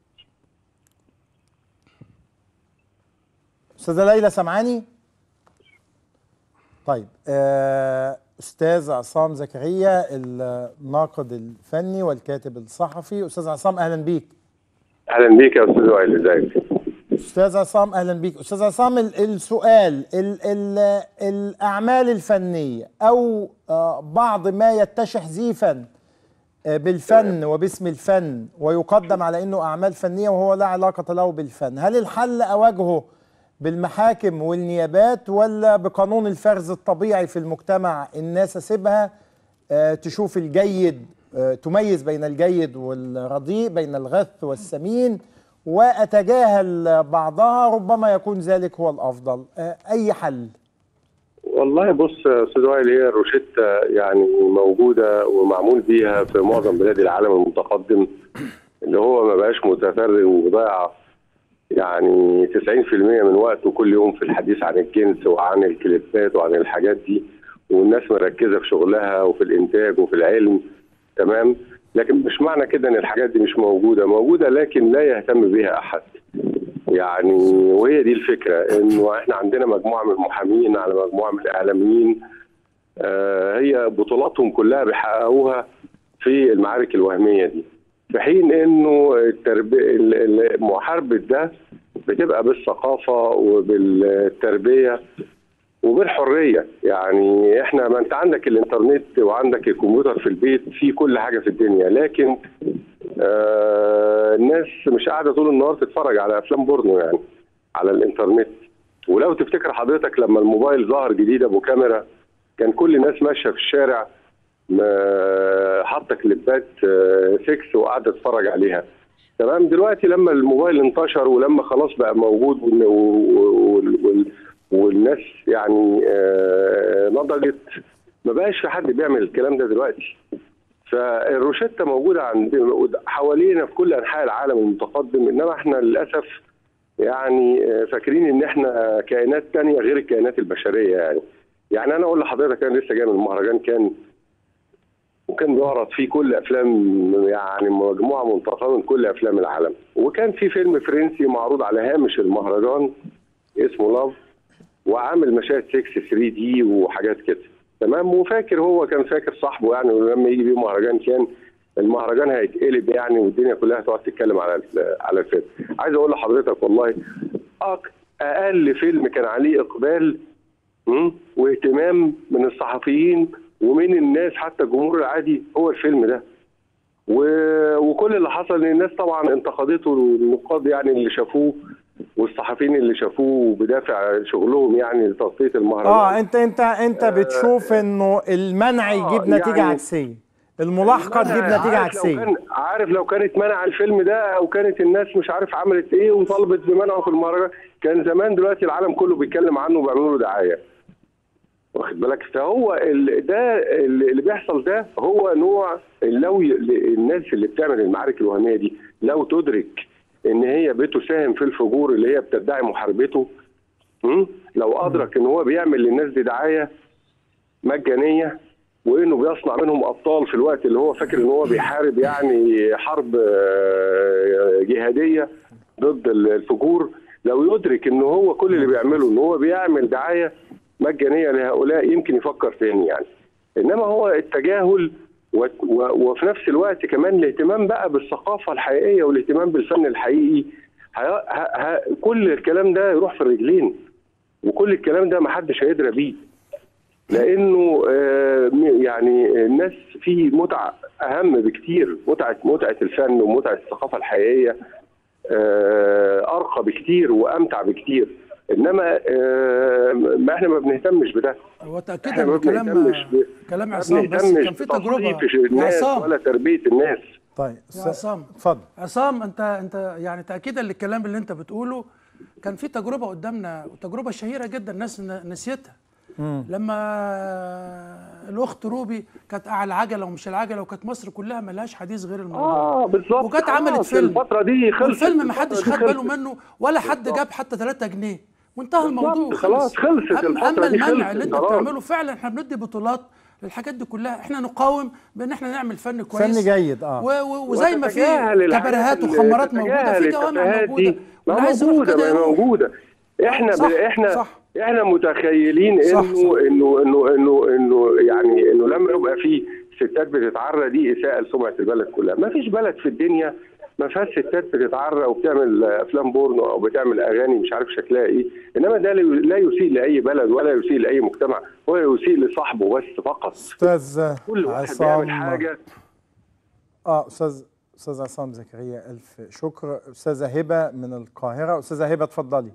Speaker 7: استاذه ليلى سامعاني طيب آه استاذ عصام زكريا الناقد الفني والكاتب الصحفي استاذ عصام اهلا بيك
Speaker 12: اهلا بيك يا استاذ وائل ازيك
Speaker 7: استاذ عصام اهلا بيك استاذ عصام ال- السؤال ال ال الاعمال الفنيه او آه، بعض ما يتشح زيفا آه، بالفن وباسم الفن ويقدم على انه اعمال فنيه وهو لا علاقه له بالفن هل الحل اواجهه بالمحاكم والنيابات ولا بقانون الفرز الطبيعي في المجتمع الناس اسيبها آه، تشوف الجيد آه، تميز بين الجيد والرديء بين الغث والسمين واتجاهل بعضها ربما يكون ذلك هو الافضل آه، اي حل
Speaker 12: والله بص يا استاذ وائل هي الروشتة يعني موجوده ومعمول بيها في معظم بلاد العالم المتقدم اللي هو ما بقاش متفرغ وضيع يعني 90% من وقته كل يوم في الحديث عن الجنس وعن الكليبات وعن الحاجات دي والناس مركزه في شغلها وفي الانتاج وفي العلم تمام لكن مش معنى كده ان الحاجات دي مش موجوده موجوده لكن لا يهتم بها احد يعني وهي دي الفكره انه احنا عندنا مجموعه من المحامين على مجموعه من الاعلاميين آه هي بطولاتهم كلها بيحققوها في المعارك الوهميه دي في حين انه الترب... ال- ال- محاربه ده بتبقى بالثقافه وبالتربيه وبالحريه يعني احنا ما انت عندك الانترنت وعندك الكمبيوتر في البيت في كل حاجه في الدنيا لكن آه الناس مش قاعده طول النهار تتفرج على افلام بورنو يعني على الانترنت ولو تفتكر حضرتك لما الموبايل ظهر جديد ابو كاميرا كان كل الناس ماشيه في الشارع ما- حاطه كليبات آه، سكس وقاعده تتفرج عليها تمام دلوقتي لما الموبايل انتشر ولما خلاص بقى موجود وال- وال- وال- والناس يعني آه، نضجت ما بقاش في حد بيعمل الكلام ده دلوقتي فالروشتة موجودة عند حوالينا في كل أنحاء العالم المتقدم إنما إحنا للأسف يعني آه، فاكرين إن إحنا كائنات تانية غير الكائنات البشرية يعني يعني أنا أقول لحضرتك أنا لسه جاي من المهرجان كان وكان بيعرض فيه كل افلام يعني مجموعه منتقاه من كل افلام العالم وكان في فيلم فرنسي معروض على هامش المهرجان اسمه لاف وعامل مشاهد 6 3 دي وحاجات كده تمام وفاكر هو كان فاكر صاحبه يعني ولما يجي بيه مهرجان كان المهرجان هيتقلب يعني والدنيا كلها هتقعد تتكلم على ال- على الفيلم عايز اقول لحضرتك والله أك- اقل فيلم كان عليه اقبال مم، واهتمام من الصحفيين ومن الناس حتى الجمهور العادي هو الفيلم ده و... وكل اللي حصل ان الناس طبعا انتقدته النقاد يعني اللي شافوه والصحفيين اللي شافوه بدافع شغلهم يعني لتغطيه المهرجان
Speaker 7: اه انت انت انت بتشوف انه المنع يجيب نتيجه
Speaker 12: يعني-
Speaker 7: عكسيه الملاحقه تجيب
Speaker 12: منع-
Speaker 7: نتيجه
Speaker 12: عارف لو
Speaker 7: عكسيه
Speaker 12: كان عارف لو كانت منع الفيلم ده او كانت الناس مش عارف عملت ايه وطلبت بمنعه في المهرجان كان زمان دلوقتي العالم كله بيتكلم عنه وبيعملوا له دعايه واخد بالك فهو ال- ده ال- اللي بيحصل ده هو نوع لو ي- الناس اللي بتعمل المعارك الوهميه دي لو تدرك ان هي بتساهم في الفجور اللي هي بتدعي محاربته م? لو ادرك ان هو بيعمل للناس دي دعايه مجانيه وانه بيصنع منهم ابطال في الوقت اللي هو فاكر ان هو بيحارب يعني حرب آه، جهاديه ضد الفجور لو يدرك ان هو كل اللي بيعمله ان هو بيعمل دعايه مجانيه لهؤلاء يمكن يفكر تاني يعني انما هو التجاهل و- و- وفي نفس الوقت كمان الاهتمام بقى بالثقافه الحقيقيه والاهتمام بالفن الحقيقي ه- ه- ه- كل الكلام ده يروح في الرجلين وكل الكلام ده محدش هيدرى بيه لانه آه، م- يعني الناس في متعه اهم بكتير متعه متعه الفن ومتعه الثقافه الحقيقيه آه، ارقى بكتير وامتع بكتير انما آه، ما احنا ما بنهتمش بده
Speaker 6: هو تاكيدا
Speaker 12: احنا ما
Speaker 6: من كلام
Speaker 12: بنهتمش ب-
Speaker 6: كلام
Speaker 12: ما
Speaker 6: عصام بس
Speaker 12: بنهتمش
Speaker 6: كان في تجربه
Speaker 12: بتصنيف
Speaker 6: يا
Speaker 12: الناس
Speaker 6: عصام
Speaker 12: ولا تربيه الناس
Speaker 7: طيب
Speaker 6: يا عصام
Speaker 7: اتفضل
Speaker 6: عصام انت انت يعني تاكيدا للكلام اللي انت بتقوله كان في تجربه قدامنا وتجربه شهيره جدا الناس ن- نسيتها لما الاخت روبي كانت على العجله ومش العجله وكانت مصر كلها ملهاش حديث غير الموضوع
Speaker 12: اه بالظبط
Speaker 6: وكانت عملت
Speaker 12: خلاص،
Speaker 6: فيلم
Speaker 12: الفتره دي خلصت
Speaker 6: والفيلم ما حدش
Speaker 12: الفترة
Speaker 6: خد
Speaker 12: دي
Speaker 6: باله
Speaker 12: خلصت.
Speaker 6: منه ولا حد جاب حتى 3 جنيه وانتهى الموضوع
Speaker 12: بالظبط،
Speaker 6: وخلص.
Speaker 12: خلاص، خلصت
Speaker 6: أما-
Speaker 12: الفترة
Speaker 6: اما
Speaker 12: دي
Speaker 6: المنع
Speaker 12: خلصت
Speaker 6: اللي انت
Speaker 12: خلاص.
Speaker 6: بتعمله فعلا احنا بندي بطولات للحاجات دي كلها احنا نقاوم بان احنا نعمل فن كويس
Speaker 7: فن جيد اه
Speaker 6: و- و- وزي ما في
Speaker 12: وتتجاهل الحاجات
Speaker 6: كباريهات
Speaker 12: اللي-
Speaker 6: وخمارات موجوده
Speaker 12: تتجاهل
Speaker 6: في جوامع
Speaker 12: التفاهات
Speaker 6: موجوده
Speaker 12: دي. ما
Speaker 6: واللي عايز يروح
Speaker 12: موجوده
Speaker 6: كده
Speaker 12: ما هي
Speaker 6: يروح
Speaker 12: موجوده احنا
Speaker 6: صح،
Speaker 12: ب... احنا
Speaker 6: صح.
Speaker 12: احنا متخيلين
Speaker 6: صح،
Speaker 12: انه
Speaker 6: صح.
Speaker 12: انه انه انه انه يعني انه لما يبقى في ستات بتتعرى دي اساءه لسمعه البلد كلها ما فيش بلد في الدنيا ما فيهاش ستات بتتعرى وبتعمل افلام بورنو او بتعمل اغاني مش عارف شكلها ايه انما ده لا يسيء لاي بلد ولا يسيء لاي مجتمع هو يسيء لصاحبه بس فقط
Speaker 7: استاذ
Speaker 12: كل واحد بيعمل
Speaker 7: عصام
Speaker 12: حاجه
Speaker 7: اه استاذ استاذ عصام زكريا الف شكر استاذه هبه من القاهره استاذه هبه اتفضلي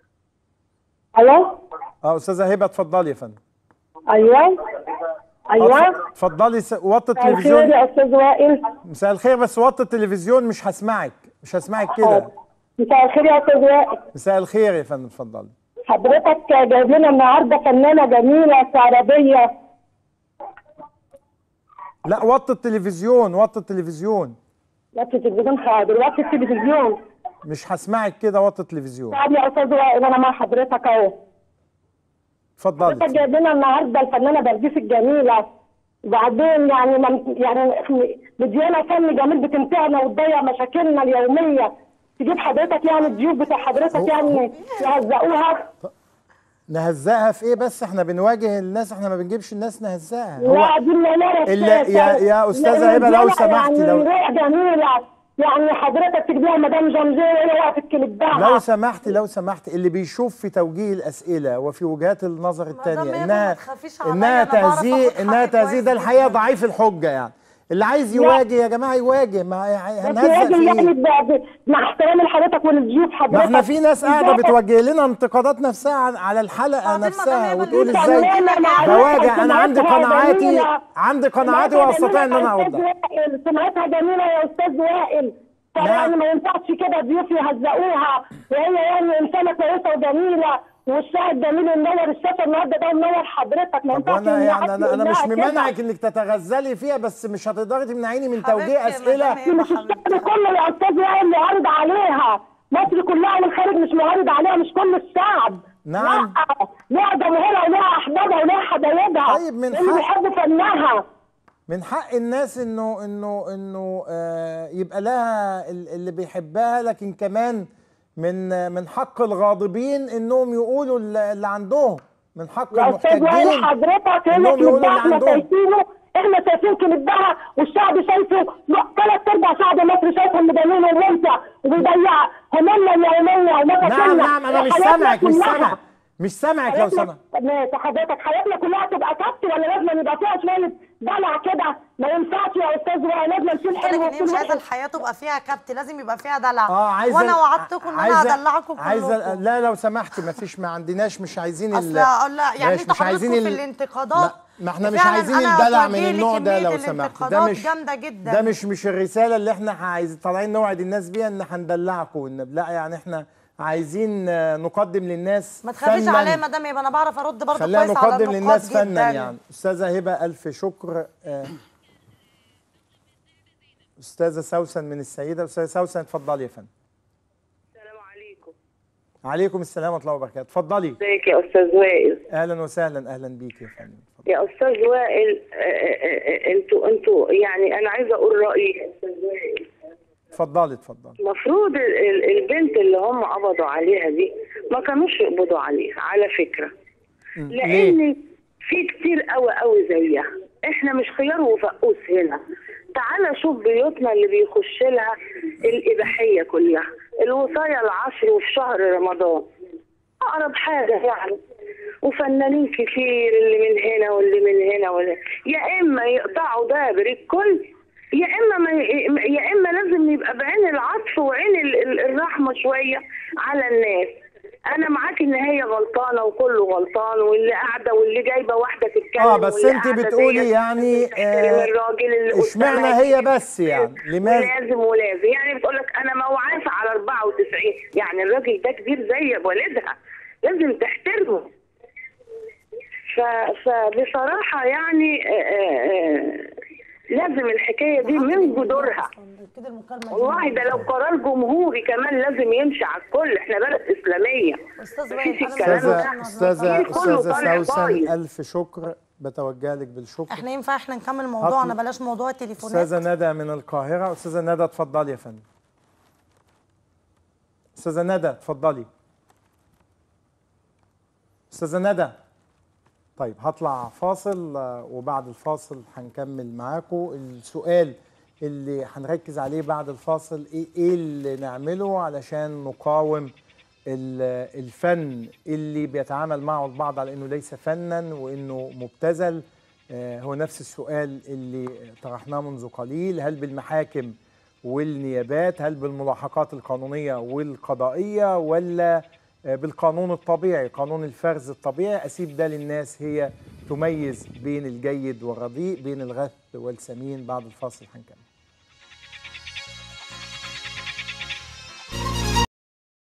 Speaker 9: الو
Speaker 7: اه استاذه هبه اتفضلي يا فندم
Speaker 9: ايوه
Speaker 7: آه،
Speaker 9: ايوه
Speaker 7: اتف- اتفضلي س- وطي
Speaker 9: مساء الخير
Speaker 7: التلفزيون
Speaker 9: يا استاذ وائل
Speaker 7: مساء الخير بس وطي التلفزيون مش هسمعك مش هسمعك كده
Speaker 9: مساء الخير يا استاذ وائل
Speaker 7: مساء الخير يا فندم اتفضلي
Speaker 9: حضرتك جايب لنا النهارده فنانه جميله عربيه
Speaker 7: لا وطي التلفزيون وطي التلفزيون
Speaker 9: وقت التلفزيون حاضر وقت التلفزيون
Speaker 7: مش هسمعك كده وطي التلفزيون
Speaker 9: طب يا استاذ وائل انا مع حضرتك اهو
Speaker 7: اتفضلي
Speaker 9: حضرتك جايب لنا النهارده الفنانه بلقيس الجميله وبعدين يعني من يعني مديانا فن جميل بتمتعنا وتضيع مشاكلنا اليوميه تجيب حضرتك يعني الضيوف بتاع حضرتك يعني يهزقوها
Speaker 7: نهزقها في ايه بس احنا بنواجه الناس احنا ما بنجيبش الناس نهزقها
Speaker 9: لا دي المنارة
Speaker 7: إلا- يا- يا أستاذة هبة لو سمحتي،
Speaker 9: يعني
Speaker 7: لو-
Speaker 9: رؤية جميلة يعني حضرتك تجيبيها مدام جمجية هي وقفت كليبها
Speaker 7: لو سمحتي لو سمحتي اللي بيشوف في توجيه الاسئله وفي وجهات النظر الثانيه انها انها تهزيء انها تهزيء ده الحقيقه ضعيف الحجه يعني اللي عايز يواجه يا جماعه يواجه ما
Speaker 9: بس
Speaker 7: هنهزق
Speaker 9: راجل
Speaker 7: في
Speaker 9: يعني
Speaker 7: ايه
Speaker 9: ب- ب- مع احترامي لحضرتك وللضيوف حضرتك
Speaker 7: ما احنا في ناس قاعده
Speaker 9: إزاي-
Speaker 7: بتوجه لنا انتقادات نفسها عن- على الحلقه نفسها وتقول
Speaker 9: دي
Speaker 7: ازاي
Speaker 9: فنانة معروفة
Speaker 7: بواجه انا عندي
Speaker 9: وسمعتها
Speaker 7: قناعاتي
Speaker 9: جميلة.
Speaker 7: عندي قناعاتي
Speaker 9: سمعتها
Speaker 7: واستطيع ان
Speaker 9: جميلة
Speaker 7: انا
Speaker 9: يا أستاذ
Speaker 7: اوضح
Speaker 9: وائل. سمعتها جميلة يا أستاذ وائل
Speaker 7: نعم.
Speaker 9: يعني ما ينفعش كده ضيوف يهزقوها وهي يعني إنسانة كويسة وجميلة والشاهد جميل منور الشاشة النهارده ده منور حضرتك ما
Speaker 7: طب
Speaker 9: ينفعش
Speaker 7: وانا
Speaker 9: إن
Speaker 7: يعني
Speaker 9: حد
Speaker 7: انا انا
Speaker 9: يقول
Speaker 7: مش
Speaker 9: لها كده.
Speaker 7: ممنعك انك تتغزلي فيها بس مش هتقدري تمنعيني من توجيه اسئله
Speaker 9: مش الشعب كله يا استاذ وائل معارض عليها مصر كلها والخارج مش معارض عليها مش كل الشعب
Speaker 7: نعم.
Speaker 9: لا لها جمهورها ولها احبابها ولها حبايبها
Speaker 7: طيب من
Speaker 9: اللي
Speaker 7: حق-
Speaker 9: بيحبوا فنها
Speaker 7: من حق الناس انه انه انه آه يبقى لها ال- اللي بيحبها لكن كمان من آه، من حق الغاضبين انهم يقولوا ال- اللي عندهم من حق
Speaker 9: يا استاذ وائل
Speaker 7: المحتجين
Speaker 9: حضرتك هي
Speaker 7: انهم يقولوا
Speaker 9: كليبها
Speaker 7: اللي
Speaker 9: احنا
Speaker 7: عندهم
Speaker 9: شايفينه احنا شايفين كليبها والشعب شايفه ثلاث ارباع شعب مصر شايفهم مجانين وممتع وبيضيع همومنا اليوميه ومشاكلنا
Speaker 7: نعم نعم انا مش
Speaker 9: وحياتنا
Speaker 7: سامعك مش
Speaker 9: كلها.
Speaker 7: سامع مش سامعك لو
Speaker 9: حياتنا-
Speaker 7: سمحت
Speaker 9: ماشي حضرتك حياتنا كلها تبقى كبت ولا لازم يبقى فيها شويه دلع كده ما ينفعش يا استاذ وائل لازم نشيل
Speaker 8: قلت لك
Speaker 9: حلو
Speaker 8: ان هي مش
Speaker 9: ونشيل
Speaker 8: عايزه
Speaker 9: وحش
Speaker 8: الحياه تبقى فيها كبت لازم يبقى فيها دلع
Speaker 7: اه عايزه
Speaker 8: وانا وعدتكم ان انا
Speaker 7: عايزة-
Speaker 8: هدلعكم
Speaker 7: عايزه
Speaker 8: كلكم
Speaker 7: لا لو سمحتي ما فيش ما عندناش مش عايزين
Speaker 8: اصل لا يعني
Speaker 7: ماشي،
Speaker 8: انتوا
Speaker 7: مش عايزين
Speaker 8: حضرتكم في
Speaker 7: ال-
Speaker 8: الانتقادات
Speaker 7: ما احنا مش
Speaker 8: فعلاً
Speaker 7: عايزين
Speaker 8: أنا
Speaker 7: الدلع من
Speaker 8: هتوجه لي
Speaker 7: النوع ده
Speaker 8: كمية
Speaker 7: لو سمحت ده
Speaker 8: الانتقادات
Speaker 7: مش
Speaker 8: جامده جدا
Speaker 7: ده مش مش الرساله اللي احنا عايز طالعين نوعد الناس بيها ان هندلعكم وان لا يعني احنا عايزين آه، نقدم للناس
Speaker 8: ما تخافيش
Speaker 7: فناً.
Speaker 8: عليا ما دام يبقى انا بعرف ارد برضه
Speaker 7: خلينا
Speaker 8: كويس على
Speaker 7: نقدم
Speaker 8: النقاد
Speaker 7: للناس
Speaker 8: جدا
Speaker 7: فنا يعني استاذه هبه الف شكر آه، استاذه سوسن من السيده استاذه سوسن اتفضلي يا فندم
Speaker 13: السلام عليكم
Speaker 7: عليكم السلام ورحمه الله وبركاته اتفضلي
Speaker 13: ازيك يا استاذ وائل
Speaker 7: اهلا وسهلا اهلا بيك يا فندم
Speaker 13: يا استاذ وائل آه، آه، آه، انتوا انتوا يعني انا عايزه اقول رايي يا استاذ وائل
Speaker 7: اتفضلي اتفضلي
Speaker 13: المفروض ال- ال- البنت اللي هم قبضوا عليها دي ما كانوش يقبضوا عليها على فكره
Speaker 7: مم.
Speaker 13: لان في كتير قوي قوي زيها احنا مش خيار وفقوس هنا تعال شوف بيوتنا اللي بيخش لها الاباحيه كلها الوصايه العشر وفي شهر رمضان اقرب حاجه يعني وفنانين كتير اللي من هنا واللي من هنا واللي يا اما يقطعوا دابر الكل يا اما ما ي- يا اما لازم يبقى بعين العطف وعين ال- ال- الرحمه شويه على الناس انا معاك ان هي غلطانه وكله غلطان واللي قاعده واللي جايبه واحده تتكلم
Speaker 7: اه بس
Speaker 13: واللي
Speaker 7: انت
Speaker 13: قاعدة
Speaker 7: بتقولي
Speaker 13: ديت
Speaker 7: يعني
Speaker 13: تحترم
Speaker 7: آه،
Speaker 13: الراجل اللي
Speaker 7: اشمعنى
Speaker 13: قدامها
Speaker 7: هي بس يعني لماذا
Speaker 13: ولازم ولازم يعني بتقول لك انا موعظه على 94 يعني الراجل ده كبير زي والدها لازم تحترمه ف... فبصراحه يعني آه، آه، آه، لازم الحكايه دي من جذورها والله ده لو قرار جمهوري كمان لازم يمشي على الكل احنا بلد اسلاميه مفيش الكلام
Speaker 7: استاذه
Speaker 13: ده
Speaker 7: استاذه
Speaker 13: الجيل كله
Speaker 7: استاذه
Speaker 13: طالع
Speaker 7: سوسن
Speaker 13: بايظ.
Speaker 7: الف شكر بتوجه لك بالشكر
Speaker 8: احنا ينفع احنا نكمل موضوعنا
Speaker 7: هطل-
Speaker 8: بلاش موضوع التليفونات
Speaker 7: استاذه ندى من القاهره استاذه ندى اتفضلي يا فندم استاذه ندى اتفضلي استاذه ندى طيب هطلع فاصل آه، وبعد الفاصل هنكمل معاكم السؤال اللي هنركز عليه بعد الفاصل ايه ايه اللي نعمله علشان نقاوم ال- الفن اللي بيتعامل معه البعض على انه ليس فنا وانه مبتذل آه، هو نفس السؤال اللي طرحناه منذ قليل هل بالمحاكم والنيابات هل بالملاحقات القانونية والقضائية ولا آه، بالقانون الطبيعي قانون الفرز الطبيعي أسيب ده للناس هي تميز بين الجيد والرديء بين الغث والسمين بعد الفاصل هنكمل